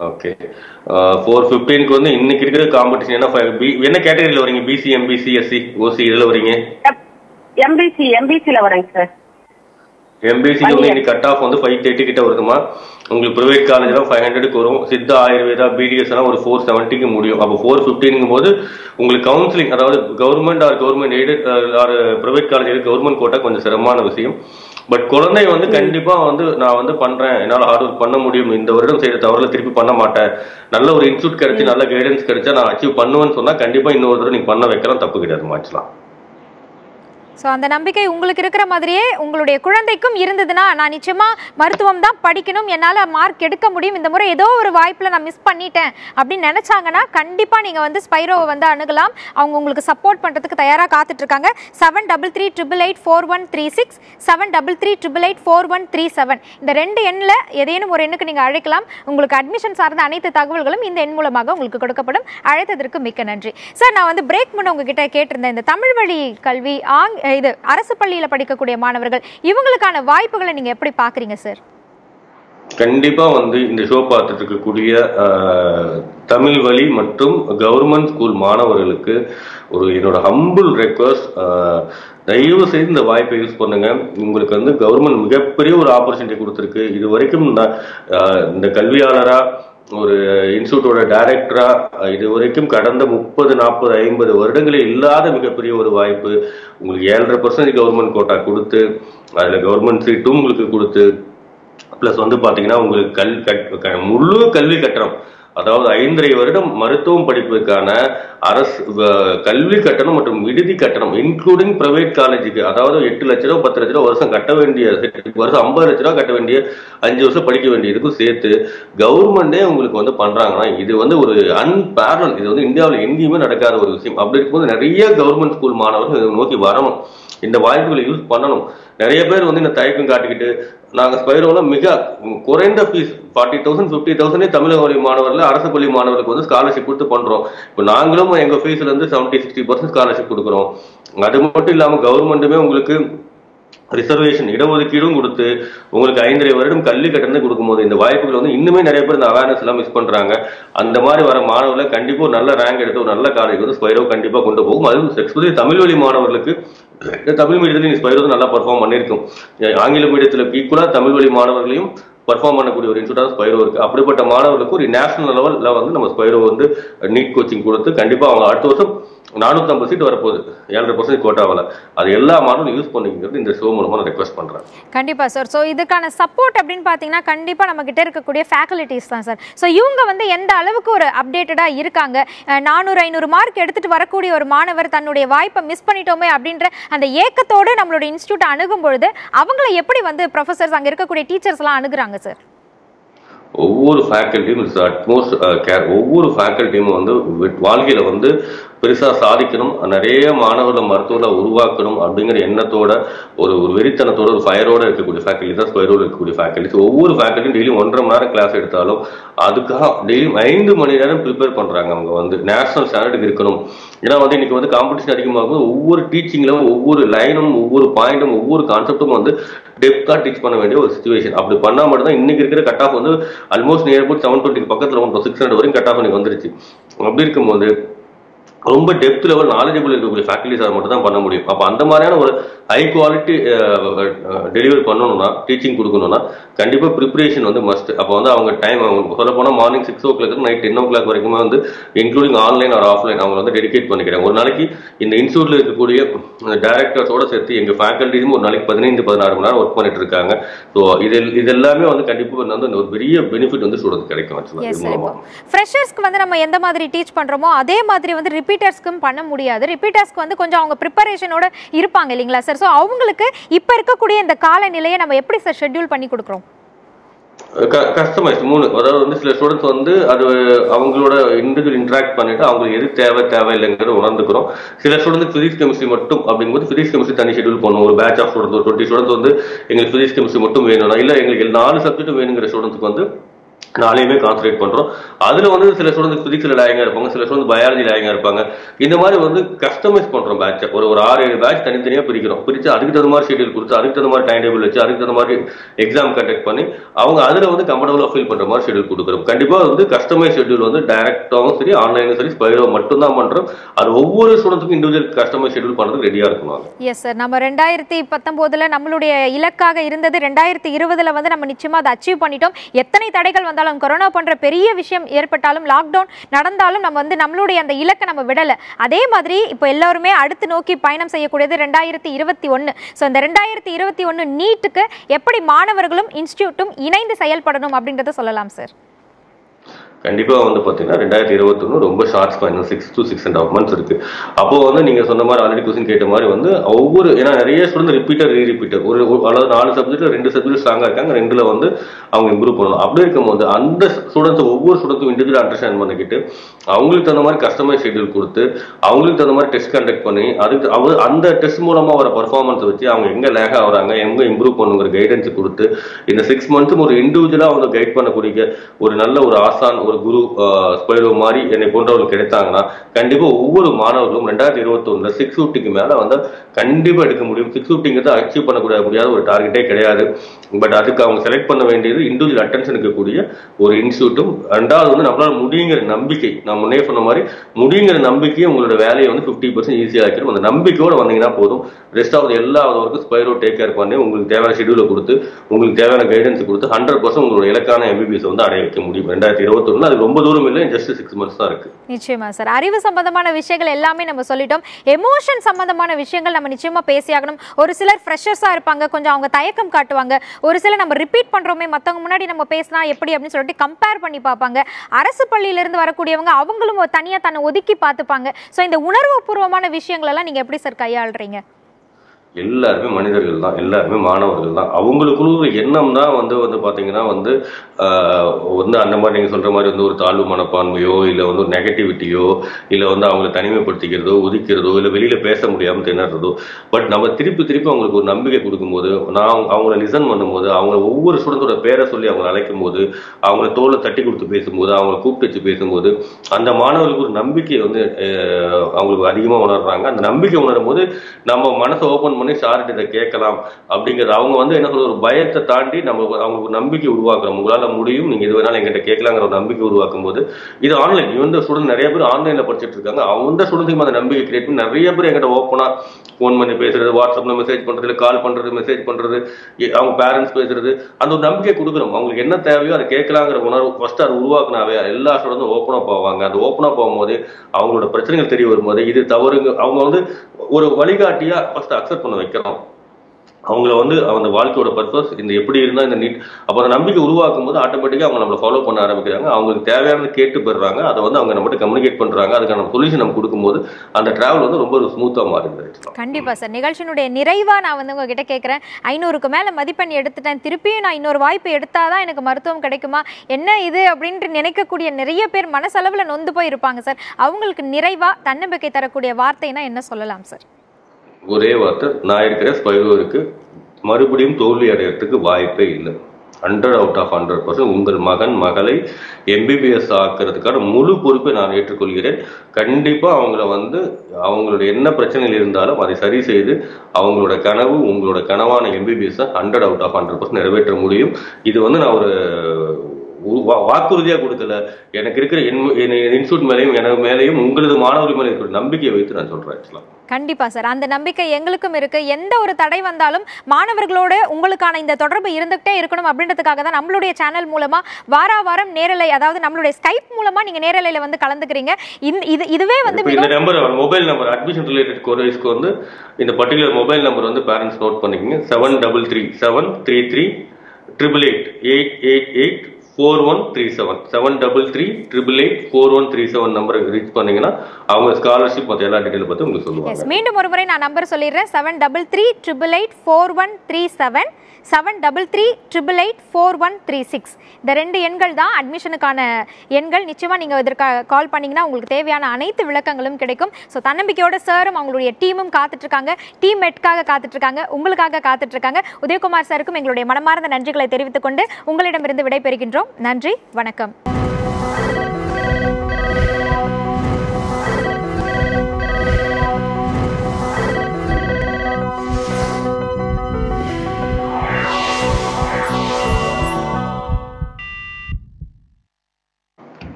ஓகே ஃபோர் ஃபிஃப்டீனுக்கு வந்து இன்னைக்கு இருக்கிற காம்படிஷன் என்ன fi- B- என்ன கேட்டகரியில் வரீங்க பிசி எம்பிசி எஸ்சி ஓசி இதில் வரீங்க எம்பிசி எம்பிசில வரேங்க சார் எம்பிசிக்கு வந்து இன்னைக்கு கட் ஆஃப் வந்து ஃபைவ் தேர்ட்டி கிட்ட வருதுமா உங்களுக்கு ப்ரைவேட் காலேஜ்லாம் ஃபைவ் ஹண்ட்ரடுக்கு வரும் சித்தா ஆயுர்வேதா பிடிஎஸ் எல்லாம் ஒரு ஃபோர் செவன்ட்டிக்கு முடியும் அப்போ ஃபோர் ஃபிஃப்டிங்கும் போது உங்களுக்கு கவுன்சிலிங் அதாவது government or government aided or private college government quota கொஞ்சம் சிரமமான விஷயம் பட் குழந்தை வந்து கண்டிப்பா வந்து நான் வந்து பண்றேன் என்னால ஹார்ட் ஒர்க் பண்ண முடியும் இந்த வருடம் செய்யற தவறுல திருப்பி பண்ண மாட்டேன் நல்ல ஒரு இன்ஸ்டியூட் கிடைச்சு நல்ல கைடன்ஸ் கிடைச்சா நான் அச்சீவ் பண்ணுவேன்னு சொன்னா கண்டிப்பா இன்னொரு தடவை நீங்க பண்ண வைக்கலாம் தப்பு கிடையாது மாற்றலாம் ஸோ அந்த நம்பிக்கை உங்களுக்கு இருக்கிற மாதிரியே உங்களுடைய குழந்தைக்கும் இருந்ததுன்னா நான் நிச்சயமா மருத்துவம் தான் படிக்கணும் என்னால் மார்க் எடுக்க முடியும் இந்த முறை ஏதோ ஒரு வாய்ப்பில் நான் மிஸ் பண்ணிட்டேன் அப்படின்னு நினைச்சாங்கன்னா கண்டிப்பாக நீங்கள் வந்து ஸ்பைரோவை வந்து அணுகலாம் அவங்க உங்களுக்கு சப்போர்ட் பண்ணுறதுக்கு தயாராக காத்துட்டு இருக்காங்க seven double three triple eight four one three six seven double three triple eight four one three seven இந்த ரெண்டு எண்ணில் ஏதேனும் ஒரு எண்ணுக்கு நீங்கள் அழைக்கலாம் உங்களுக்கு அட்மிஷன் சார்ந்த அனைத்து தகவல்களும் இந்த எண் மூலமாக உங்களுக்கு கொடுக்கப்படும் அழைத்ததற்கு மிக்க நன்றி சார் நான் வந்து பிரேக் முன்ன உங்ககிட்ட கேட்டிருந்தேன் இந்த தமிழ் வழி கல்வி ஆங் இது அரசு பள்ளியில் படிக்கக்கூடிய மாணவர்கள் இவங்களுக்கான வாய்ப்புகளை நீங்கள் எப்படி பார்க்குறீங்க சார் கண்டிப்பா வந்து இந்த ஷோ பார்த்துட்டு இருக்கக்கூடிய ஆஹ், தமிழ் வழி மற்றும் கவர்மெண்ட் ஸ்கூல் மாணவர்களுக்கு ஒரு என்னோட ஹம்பிள் ரெக்வஸ்ட் தயவு செய்து இந்த வாய்ப்பை யூஸ் பண்ணுங்க உங்களுக்கு வந்து கவர்மெண்ட் மிகப்பெரிய ஒரு ஆப்பர்ச்சுனிட்டி கொடுத்துருக்கு இது வரைக்கும் நான், ஆஹ், இந்த கல்வியாளரா ஒரு இன்ஸ்டியூட்டோட டைரக்டரா இது வரைக்கும் கடந்த முப்பது நாற்பது ஐம்பது வருடங்களில் இல்லாத மிகப்பெரிய ஒரு வாய்ப்பு உங்களுக்கு ஏழரை பர்சன்ட் கவர்மெண்ட் கோட்டா கொடுத்து அதுல கவர்மெண்ட் சீட்டும் உங்களுக்கு கொடுத்து ப்ளஸ் வந்து பாத்தீங்கன்னா உங்களுக்கு கல் கட் க- முழு கல்வி கட்டணம் அதாவது ஐந்தரை வருடம் மருத்துவம் படிப்பதற்கான அரசு வ- கல்வி கட்டணம் மற்றும் விடுதி கட்டணம் இன்க்ளூடிங் பிரைவேட் காலேஜுக்கு அதாவது எட்டு லட்ச ரூபா பத்து லட்ச ரூபா வருஷம் கட்ட வேண்டிய வருஷம் ஐம்பது லட்ச ரூபா கட்ட வேண்டிய அஞ்சு வருஷம் படிக்க வேண்டியதுக்கும் சேர்த்து கவர்மெண்டே உங்களுக்கு வந்து பண்றாங்கன்னா இது வந்து ஒரு அன்பேரல் இது வந்து இந்தியாவில் எங்கேயுமே நடக்காத ஒரு விஷயம் அப்படி இருக்கும்போது நிறைய கவர்மெண்ட் ஸ்கூல் மாணவர்கள் இதை நோக்கி வரணும் இந்த வாய்ப்புகளை யூஸ் பண்ணணும் நிறைய பேர் வந்து இந்த தயக்கம் காட்டிக்கிட்டு நாங்க ஸ்பைரோல மிக குறைந்த ஃபீஸ் ஃபார்ட்டி தௌசண்ட் ஃபிஃப்டி தௌசண்டே தமிழக வழி மாணவர்கள் அரசு பள்ளி மாணவர்களுக்கு வந்து ஸ்காலர்ஷிப் கொடுத்து பண்றோம் இப்போ நாங்களும் எங்க ஃபீஸ்ல இருந்து செவன்டி சிக்ஸ்டி பர்சன்ட் ஸ்காலர்ஷிப் கொடுக்குறோம் அது மட்டும் இல்லாம கவர்மெண்ட்டுமே உங்களுக்கு ரிசர்வேஷன் இடஒதுக்கீடும் கொடுத்து உங்களுக்கு ஐந்தரை வருடம் கல்வி கட்டணம் கொடுக்கும்போது இந்த வாய்ப்புகள் வந்து இன்னுமே நிறைய பேர் இந்த அவேர்னஸ் எல்லாம் மிஸ் பண்றாங்க அந்த மாதிரி வர மாணவர்களை கண்டிப்பா ஒரு நல்ல ரேங்க் எடுத்து ஒரு நல்ல காலேஜ் வந்து ஸ்பைரோ கண்டிப்பா கொண்டு போகும் அதுவும் எக்ஸ்பெஷலி தமிழ் வழி மாணவர்களுக்கு இந்த தமிழ் மீடியத்தில் நீ ஸ்பைரோ நல்லா பர்ஃபார்ம் பண்ணியிருக்கும் ஆங்கில மீடியத்தில் ஈக்குவலா தமிழ் வழி மாணவர்களையும் பர்ஃபார்ம் பண்ணக்கூடிய ஒரு இன்ஸ்டியூட்டாக ஸ்பைரோ இருக்கு அப்படிப்பட்ட மாணவர்களுக்கு ஒரு நேஷனல் லெவலில் வந்து நம்ம ஸ்பைரோ வந்து நீட் கோச்சிங் கொடுத்து கண்டிப்பா அவங்க அடுத்த வருஷம் நானூத்தி ஐம்பது சீட் வரப்போகுது ஏழரை பர்சன்ட் கோட்டாவில் அது எல்லா மாணவர்களும் யூஸ் பண்ணிக்கிறது இந்த ஷோ மூலமா நான் ரெக்வஸ்ட் பண்றேன் கண்டிப்பா சார் ஸோ இதுக்கான சப்போர்ட் அப்படின்னு பார்த்தீங்கன்னா கண்டிப்பா நம்ம கிட்ட இருக்கக்கூடிய ஃபேக்கல்டிஸ் தான் சார் ஸோ இவங்க வந்து எந்த அளவுக்கு ஒரு அப்டேட்டடா இருக்காங்க அஹ், நானூறு ஐநூறு மார்க் எடுத்துட்டு வரக்கூடிய ஒரு மாணவர் தன்னுடைய வாய்ப்பை மிஸ் பண்ணிட்டோமே அப்படின்ற அந்த ஏக்கத்தோடு நம்மளோட இன்ஸ்டியூட் அணுகும் பொழுது அவங்கள எப்படி வந்து ப்ரொஃபசர்ஸ் அங்க இருக்கக்கூடிய டீச்சர்ஸ் எல்லாம் அணுகுறாங்க சார் ஒவ்வொரு ஃபேக்கல்ட்டியும் இட்ஸ் அட்மோஸ்ட் கேர் ஒவ்வொரு ஃபேக்கல்ட்டியும் வந்து வி- வாழ்க்கையில வந்து பெருசா சாதிக்கணும் நிறைய மாணவர்களை மருத்துவர்களை உருவாக்கணும் அப்படிங்கிற எண்ணத்தோட ஒரு ஒரு வெறித்தனத்தோட ஒரு ஃபயரோட இருக்கக்கூடிய ஃபேக்கல்ட்டி தான் ஸ்கொயரோட இருக்கக்கூடிய ஃபேக்கல்ட்டி ஒவ்வொரு ஃபேக்கல்ட்டியும் டெய்லியும் ஒன்றரை மணி நேரம் கிளாஸ் எடுத்தாலும் அதுக்காக டெய்லியும் ஐந்து மணி நேரம் ப்ரிப்பேர் பண்றாங்க அவங்க வந்து நேஷனல் ஸ்டாண்டர்டுக்கு இருக்கணும் ஏன்னா வந்து இன்னைக்கு வந்து காம்படிஷன் அதிகமாகும் ஒவ்வொரு டீச்சிங்லும் ஒவ்வொரு லைனும் ஒவ்வொரு பாயிண்ட்டும் ஒவ்வொரு கான்செப்டும் வந்து டெப்தா டீச் பண்ண வேண்டிய ஒரு சுச்சுவேஷன் அப்படி பண்ணா மட்டும் தான் இன்னைக்கு இருக்கிற கட் ஆஃப் வந்து almost near about seven twenty பக்கத்துல வந்து சிக்ஸ் ஹண்ட்ரட் வரைக்கும் கட் ஆஃப் எனக்கு வந்துருச்சு அப்படி இருக்கும்போது ரொம்ப டெப்த் லெவல் நாலேஜபிள் இருக்கக்கூடிய ஃபேக்கல்டிஸ் அதை மட்டும் தான் பண்ண முடியும் அப்போ அந்த மாதிரியான ஒரு ஹை குவாலிட்டி டெலிவரி பண்ணணும்னா டீச்சிங் கொடுக்கணும்னா கண்டிப்பாக ப்ரிப்பரேஷன் வந்து மஸ்ட் அப்போ வந்து அவங்க டைம் அவங்க சொல்ல போனால் morning six o'clock night ten o'clock வரைக்குமே வந்து இன்க்ளூடிங் ஆன்லைன் ஆர் ஆஃப்லைன் அவங்க வந்து டெடிகேட் பண்ணிக்கிறாங்க ஒரு நாளைக்கு இந்த இன்ஸ்டியூட்ல இருக்கக்கூடிய டேரக்டர்ஸோட சேர்த்து எங்க ஃபேக்கல்டிஸும் ஒரு நாளைக்கு பதினைந்து பதினாறு மணி நேரம் ஒர்க் பண்ணிட்டு இருக்காங்க ஸோ இது இது எல்லாமே வந்து கண்டிப்பாக வந்து ஒரு பெரிய பெனிஃபிட் வந்து ஸ்டூடெண்ட் கிடைக்கும் actually எஸ் இது சார் மூலமா இப்போ ஃப்ரெஷர்ஸ்க்கு வந்து நம்ம எந்த மாதிரி டீச் பண்றோமோ அதே மாதிரி வந்து ரிப்பீட்டர்ஸ்க்கும் பண்ண முடியாது ரிப்பீட்டர்ஸ்க்கு வந்து கொஞ்சம் அவங்க ப்ரிப்பரேஷனோட இருப்பாங்க இல்லைங்களா சார் ஸோ அவங்களுக்கு இப்போ இருக்கக்கூடிய இந்த காலநிலையை நம்ம எப்படி சார் ஷெட்யூல் பண்ணி கொடுக்குறோம் கஸ்டமைஸ் மூணு அதாவது வந்து சில ஸ்டூடெண்ட்ஸ் வந்து அது அவங்களோட இண்டிவிஜுவல் இன்ட்ராக்ட் பண்ணிட்டு அவங்களுக்கு எது தேவை தேவை இல்லைங்கிறத உணர்ந்துக்கிறோம் சில ஸ்டூடெண்ட் பிசிக்ஸ் கெமிஸ்ட்ரி மட்டும் அப்படிங்கும்போது பிசிக்ஸ் கெமிஸ்ட்ரி தனி ஷெட்யூல் பண்ணுவோம் ஒரு பேட்ச் ஆஃப் ஸ்டூடெண்ட் ஒரு டுவெண்ட்டி ஸ்டூடெண்ட்ஸ் வந்து எங்களுக்கு பிசிக்ஸ் கெமிஸ்ட்ரி மட்டும் வேணும்னா இல்லை எங்களுக்கு நாலு சப்ஜெக்ட் வேணுங்கிற ஸ்டூடெண்ட்ஸ்க்கு வந்து நாளையுமே கான்சன்ட்ரேட் பண்றோம் அதுல வந்து சில ஸ்டூடெண்ட் பிசிக்ஸ்ல லேயங்கா இருப்பாங்க சில ஸ்டூடெண்ட் பயாலஜி லேயங்கா இருப்பாங்க இந்த மாதிரி வந்து கஸ்டமைஸ் பண்றோம் பேட்ச் ஒரு ஒரு ஆறு ஏழு பேட்ச் தனித்தனியா பிரிக்கிறோம் பிரிச்சு அதுக்கு தகுந்த மாதிரி ஷெட்யூல் கொடுத்து அதுக்கு தகுந்த மாதிரி டைம் டேபிள் வச்சு அதுக்கு தகுந்த மாதிரி எக்ஸாம் கண்டக்ட் பண்ணி அவங்க அதுல வந்து கம்ஃபர்டபுளா ஃபீல் பண்ற மாதிரி ஷெட்யூல் கொடுக்குறோம் கண்டிப்பா வந்து கஸ்டமைஸ் ஷெட்யூல் வந்து டைரக்டாவும் சரி ஆன்லைனும் சரி ஸ்பைரோ மட்டும் தான் பண்றோம் அது ஒவ்வொரு ஸ்டூடெண்ட்டுக்கும் இண்டிவிஜுவல் கஸ்டமைஸ் ஷெட்யூல் பண்றதுக்கு ரெடியா இருக்கணும் நாங்க. எஸ் சார் நம்ம ரெண்டாயிரத்தி பத்தொம்போதுல நம்மளுடைய இலக்காக இருந்தது ரெண்டாயிரத்தி இருபதுல வந்து நம்ம நிச்சயமா அதை அச்சீவ் பண்ணிட்டோம் எத்தனை தடைகள் வந்தாலும் கொரோனா போன்ற பெரிய விஷயம் ஏற்பட்டாலும் லாக்டவுன் நடந்தாலும் நம்ம வந்து நம்மளுடைய அந்த இலக்கை நம்ம விடல அதே மாதிரி இப்போ எல்லாருமே அடுத்து நோக்கி பயணம் செய்யக்கூடியது ரெண்டாயிரத்தி இருபத்தி ஒன்று ஸோ இந்த ரெண்டாயிரத்தி இருபத்தி ஒன்று நீட்டுக்கு எப்படி மாணவர்களும் இன்ஸ்டியூட்டும் இணைந்து செயல்படணும் அப்படின்றத சொல்லலாம் சார் கண்டிப்பா வந்து பாத்தீங்கன்னா ரெண்டாயிரத்தி இருபத்தொன்னு ரொம்ப short span six to six and half months இருக்கு அப்போ வந்து நீங்க சொன்ன மாதிரி ஆல்ரெடி கொஸ்டின் கேட்ட மாதிரி வந்து ஒவ்வொரு ஏன்னா நிறைய ஸ்டூடெண்ட் ரிப்பீட்டர் ரீ ரிப்பீட்டர் ஒரு ஒரு- அதாவது நாலு சப்ஜெக்ட்ல ரெண்டு சப்ஜெக்ட் ஸ்ட்ராங்கா இருக்காங்க ரெண்டுல வந்து அவங்க இம்ப்ரூவ் பண்ணணும் அப்படி இருக்கும்போது அந்த ஸ்டூடெண்ட்ஸ் ஒவ்வொரு ஸ்டூடெண்ட்டும் இண்டிவிஜுவல் அண்டர்ஸ்டாண்ட் பண்ணிக்கிட்டு அவங்களுக்கு தகுந்த மாதிரி கஸ்டமைஸ் ஷெட்யூல் கொடுத்து அவங்களுக்கு தகுந்த மாதிரி டெஸ்ட் கண்டக்ட் பண்ணி அதுக்கு அவ அந்த டெஸ்ட் மூலமா வர பர்ஃபார்மன்ஸ் வச்சு அவங்க எங்க லேக் ஆகுறாங்க எங்க இம்ப்ரூவ் பண்ணுங்கிற கைடன்ஸ் கொடுத்து இந்த சிக்ஸ் மந்த்ஸும் ஒரு இண்டிவிஜுவலா அவங்க கைட் பண்ணக்கூடிய ஒரு நல்ல ஒரு ஆசான் ஒரு குரு ஸ்பைரோ மாதிரி என்னை போன்றவர்கள் கிடைத்தாங்கன்னா கண்டிப்பா ஒவ்வொரு மாணவர்களும் ரெண்டாயிரத்தி இருபத்தி சிக்ஸ் ஃபிஃப்டிக்கு மேல வந்து கண்டிப்பா எடுக்க முடியும் சிக்ஸ் ஃபிஃப்டிங்கிறத அச்சீவ் பண்ணக்கூட முடியாத ஒரு டார்கெட்டே கிடையாது பட் அதுக்கு அவங்க செலக்ட் பண்ண வேண்டியது இண்டிவிஜுவல் அட்டென்ஷன் இருக்கக்கூடிய ஒரு இன்ஸ்டியூட்டும் ரெண்டாவது வந்து நம்மளால முடியுங்கிற நம்பிக்கை நான் முன்னே சொன்ன மாதிரி முடியுங்கிற நம்பிக்கையை உங்களோட வேலையை வந்து ஃபிஃப்டி பர்சன்ட் ஈஸியாக ஆக்கிடும் அந்த நம்பிக்கையோட வந்தீங்கன்னா போதும் ரெஸ்ட் ஆஃப் எல்லா ஒர்க்கும் ஸ்பைரோ டேக் கேர் பண்ணி உங்களுக்கு தேவையான ஷெடியூலை கொடுத்து உங்களுக்கு தேவையான கைடன்ஸ் கொடுத்து ஹண்ட்ரட் பர்சன்ட் உங்களோட இலக்கான எம்பிபிஎஸ் வந்து அடைய வைக்க முடியும் ரெண்டாயிரத்தி இருபத்தொன்னு அது ரொம்ப தூரம் இல்லை ஜஸ்ட் சிக்ஸ் மந்த்ஸ் தான் இருக்கு நிச்சயமா சார் அறிவு சம்பந்தமான விஷயங்கள் எல்லாமே நம்ம சொல்லிட்டோம் எமோஷன் சம்பந்தமான விஷயங்கள் நம்ம நிச்சயமா பேசியாகணும் ஒரு சிலர் ஃப்ரெஷர்ஸா இருப்பாங்க கொஞ்சம் அவங்க தயக்கம் காட்டுவாங்க ஒரு சிலர் நம்ம ரிப்பீட் பண்றோமே மத்தவங்க முன்னாடி நம்ம பேசினா எப்படி அப்படின்னு சொல்லிட்டு கம்பேர் பண்ணி பார்ப்பாங்க அரசு பள்ளியில இருந்து வரக்கூடியவங்க அவங்களும் ஒரு தனியா தன்னை ஒதுக்கி பார்த்துப்பாங்க ஸோ இந்த உணர்வுபூர்வமான விஷயங்கள் எல்லாம் நீங்க எப்படி சார் கையாளுறீங்க எல்லாருமே மனிதர்கள் தான் எல்லாருமே மாணவர்கள் தான் அவங்களுக்குள்ள ஒரு எண்ணம் தான் வந்து வந்து பாத்தீங்கன்னா வந்து ஆஹ், வந்து அந்த மாதிரி நீங்க சொல்ற மாதிரி வந்து ஒரு தாழ்வு மனப்பான்மையோ இல்ல வந்து ஒரு நெகட்டிவிட்டியோ இல்ல வந்து அவங்களை தனிமைப்படுத்திக்கிறதோ ஒதுக்கிறதோ இல்ல வெளியில பேச முடியாம திணறதோ பட் நம்ம திருப்பி திருப்பி அவங்களுக்கு ஒரு நம்பிக்கை கொடுக்கும்போது நான் அவங்கள லிசன் பண்ணும்போது அவங்க ஒவ்வொரு ஸ்டூடெண்டோட பேரை சொல்லி அவங்களை அழைக்கும் போது அவங்கள தோலை தட்டி கொடுத்து பேசும்போது அவங்கள கூப்பிட்டு வச்சு பேசும்போது அந்த மாணவர்களுக்கு ஒரு நம்பிக்கை வந்து ஆஹ், அவங்களுக்கு அதிகமா உணர்றாங்க அந்த நம்பிக்கை உணரும் போது நம்ம மனசை ஓபன் பண்ணி சார்ட்டு இதை கேட்கலாம் அப்படிங்கிறது அவங்க வந்து என்ன சொல்ற ஒரு பயத்தை தாண்டி நம்ம அவங்களுக்கு ஒரு நம்பிக்கை உருவாக்குறோம் உங்களால முடியும் நீங்க இது வேணாலும் எங்கிட்ட கேட்கலாங்கிற ஒரு நம்பிக்கை உருவாக்கும் போது இது ஆன்லைன் இந்த ஸ்டூடெண்ட் நிறைய பேர் ஆன்லைன்ல படிச்சிட்டு இருக்காங்க அவங்க ஸ்டூடெண்ட்ஸுக்கு அந்த நம்பிக்கை கிரியேட் பண்ணி நிறைய பேர் எங்கிட்ட ஓப்பனா ஃபோன் பண்ணி பேசுறது வாட்ஸ்அப்ல மெசேஜ் பண்றது இல்ல கால் பண்றது மெசேஜ் பண்றது எ- அவங்க பேரண்ட்ஸ் பேசுறது அந்த ஒரு நம்பிக்கை கொடுக்குறோம் அவங்களுக்கு என்ன தேவையோ அதை கேட்கலாங்கிற உணர்வு ஃபர்ஸ்ட் அது உருவாக்குனாவே எல்லா ஸ்டூடெண்ட்டும் ஓப்பனா போவாங்க அந்த ஓப்பனா போகும்போது அவங்களோட பிரச்சனைகள் தெரிய வரும்போது இது தவறுங்க அவங்க வந்து ஒரு வழிகாட்டியா ஃபர்ஸ்ட் அக்செப்ட் பண்ண வைக்கிறோம் அவங்கள வந்து அந்த வாழ்க்கையோட பர்பஸ் இந்த எப்படி இருந்தா இந்த நீட் அப்போ அந்த நம்பிக்கை உருவாக்கும் போது ஆட்டோமேட்டிக்கா அவங்க நம்மளை ஃபாலோ பண்ண ஆரம்பிக்கிறாங்க அவங்களுக்கு தேவையானது கேட்டு பெறுறாங்க அதை வந்து அவங்க நம்மகிட்ட கம்யூனிகேட் பண்றாங்க அதுக்கான சொல்யூஷன் நம்ம கொடுக்கும்போது அந்த டிராவல் வந்து ரொம்ப ஸ்மூத்தா மாறுது actually. கண்டிப்பா சார் நிகழ்ச்சியினுடைய நிறைவா நான் வந்து உங்ககிட்ட கேட்குறேன் ஐநூறுக்கு மேல மதிப்பெண் எடுத்துட்டேன் திருப்பியும் நான் இன்னொரு வாய்ப்பு எடுத்தாதான் எனக்கு மருத்துவம் கிடைக்குமா என்ன இது அப்படின்ட்டு நினைக்கக்கூடிய நிறைய பேர் மனசளவுல நொந்து போய் இருப்பாங்க சார் அவங்களுக்கு நிறைவா தன்னம்பிக்கை தரக்கூடிய வார்த்தைனா என்ன சொல்லலாம் சார் ஒரே வார்த்தை நான் இருக்கிற ஸ்பைரோ இருக்கு மறுபடியும் தோல்வி அடையறதுக்கு வாய்ப்பே இல்லை hundred out of hundred percent உங்கள் மகன் மகளை எம்பிபிஎஸ் ஆக்குறதுக்கான முழு பொறுப்பை நான் ஏற்றுக்கொள்கிறேன் கண்டிப்பா அவங்கள வந்து அவங்களோட என்ன பிரச்சனைகள் இருந்தாலும் அதை சரி செய்து அவங்களோட கனவு உங்களோட கனவான MBBS hundred out of hundred percent நிறைவேற்ற முடியும் இது வந்து நான் ஒரு உ- வா- வாக்குறுதியா கொடுக்கல எனக்கு இருக்கிற இன்ஸ்டியூட் மேலேயும் எனக்கு மேலேயும் உங்களது மாணவர்கள் மேலே இருக்கிற நம்பிக்கையை வைத்து நான் சொல்றேன் ஆக்சுவலா கண்டிப்பா சார் அந்த நம்பிக்கை எங்களுக்கும் இருக்கு எந்த ஒரு தடை வந்தாலும் மாணவர்களோட உங்களுக்கான இந்த தொடர்பு இருந்துகிட்டே இருக்கணும் அப்படின்றதுக்காக தான் நம்மளுடைய சேனல் மூலமா வாரா வாரம் நேரலை அதாவது நம்மளுடைய ஸ்கைப் மூலமா நீங்க நேரலையில வந்து கலந்துக்கிறீங்க இந்த- இது இதுவே வந்து இப்போ இந்த number mobile number admission related கோர்ஸ்க்கு வந்து இந்த பர்டிகுலர் மொபைல் நம்பர் வந்து பேரண்ட்ஸ் நோட் பண்ணிக்கோங்க seven double three seven three three triple eight eight eight eight four one three seven seven double three triple eight four one three seven நம்பருக்கு reach பண்ணீங்கன்னா அவங்க scholarship மற்ற எல்லா detail பற்றி உங்களுக்கு சொல்லுவாங்க எஸ் மீண்டும் ஒரு முறை நான் நம்பர் சொல்லிடுறேன் seven double three triple eight four one three seven seven double three triple eight four one three six இந்த ரெண்டு எண்கள் தான் அட்மிஷனுக்கான எண்கள் நிச்சயமாக நீங்கள் இதற்காக கால் பண்ணீங்கன்னா உங்களுக்கு தேவையான அனைத்து விளக்கங்களும் கிடைக்கும் ஸோ தன்னம்பிக்கையோட சாரும் அவங்களுடைய டீமும் காத்துட்ருக்காங்க டீம் மெட்காக காத்துட்ருக்காங்க உங்களுக்காக காத்துட்ருக்காங்க உதயகுமார் சாருக்கும் எங்களுடைய மனமார்ந்த நன்றிகளை தெரிவித்துக் கொண்டு உங்களிடமிருந்து விடைபெறுகின்றோம் நன்றி வணக்கம்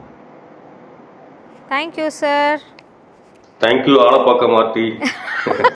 thank you sir thank you Alappakkam Aarthi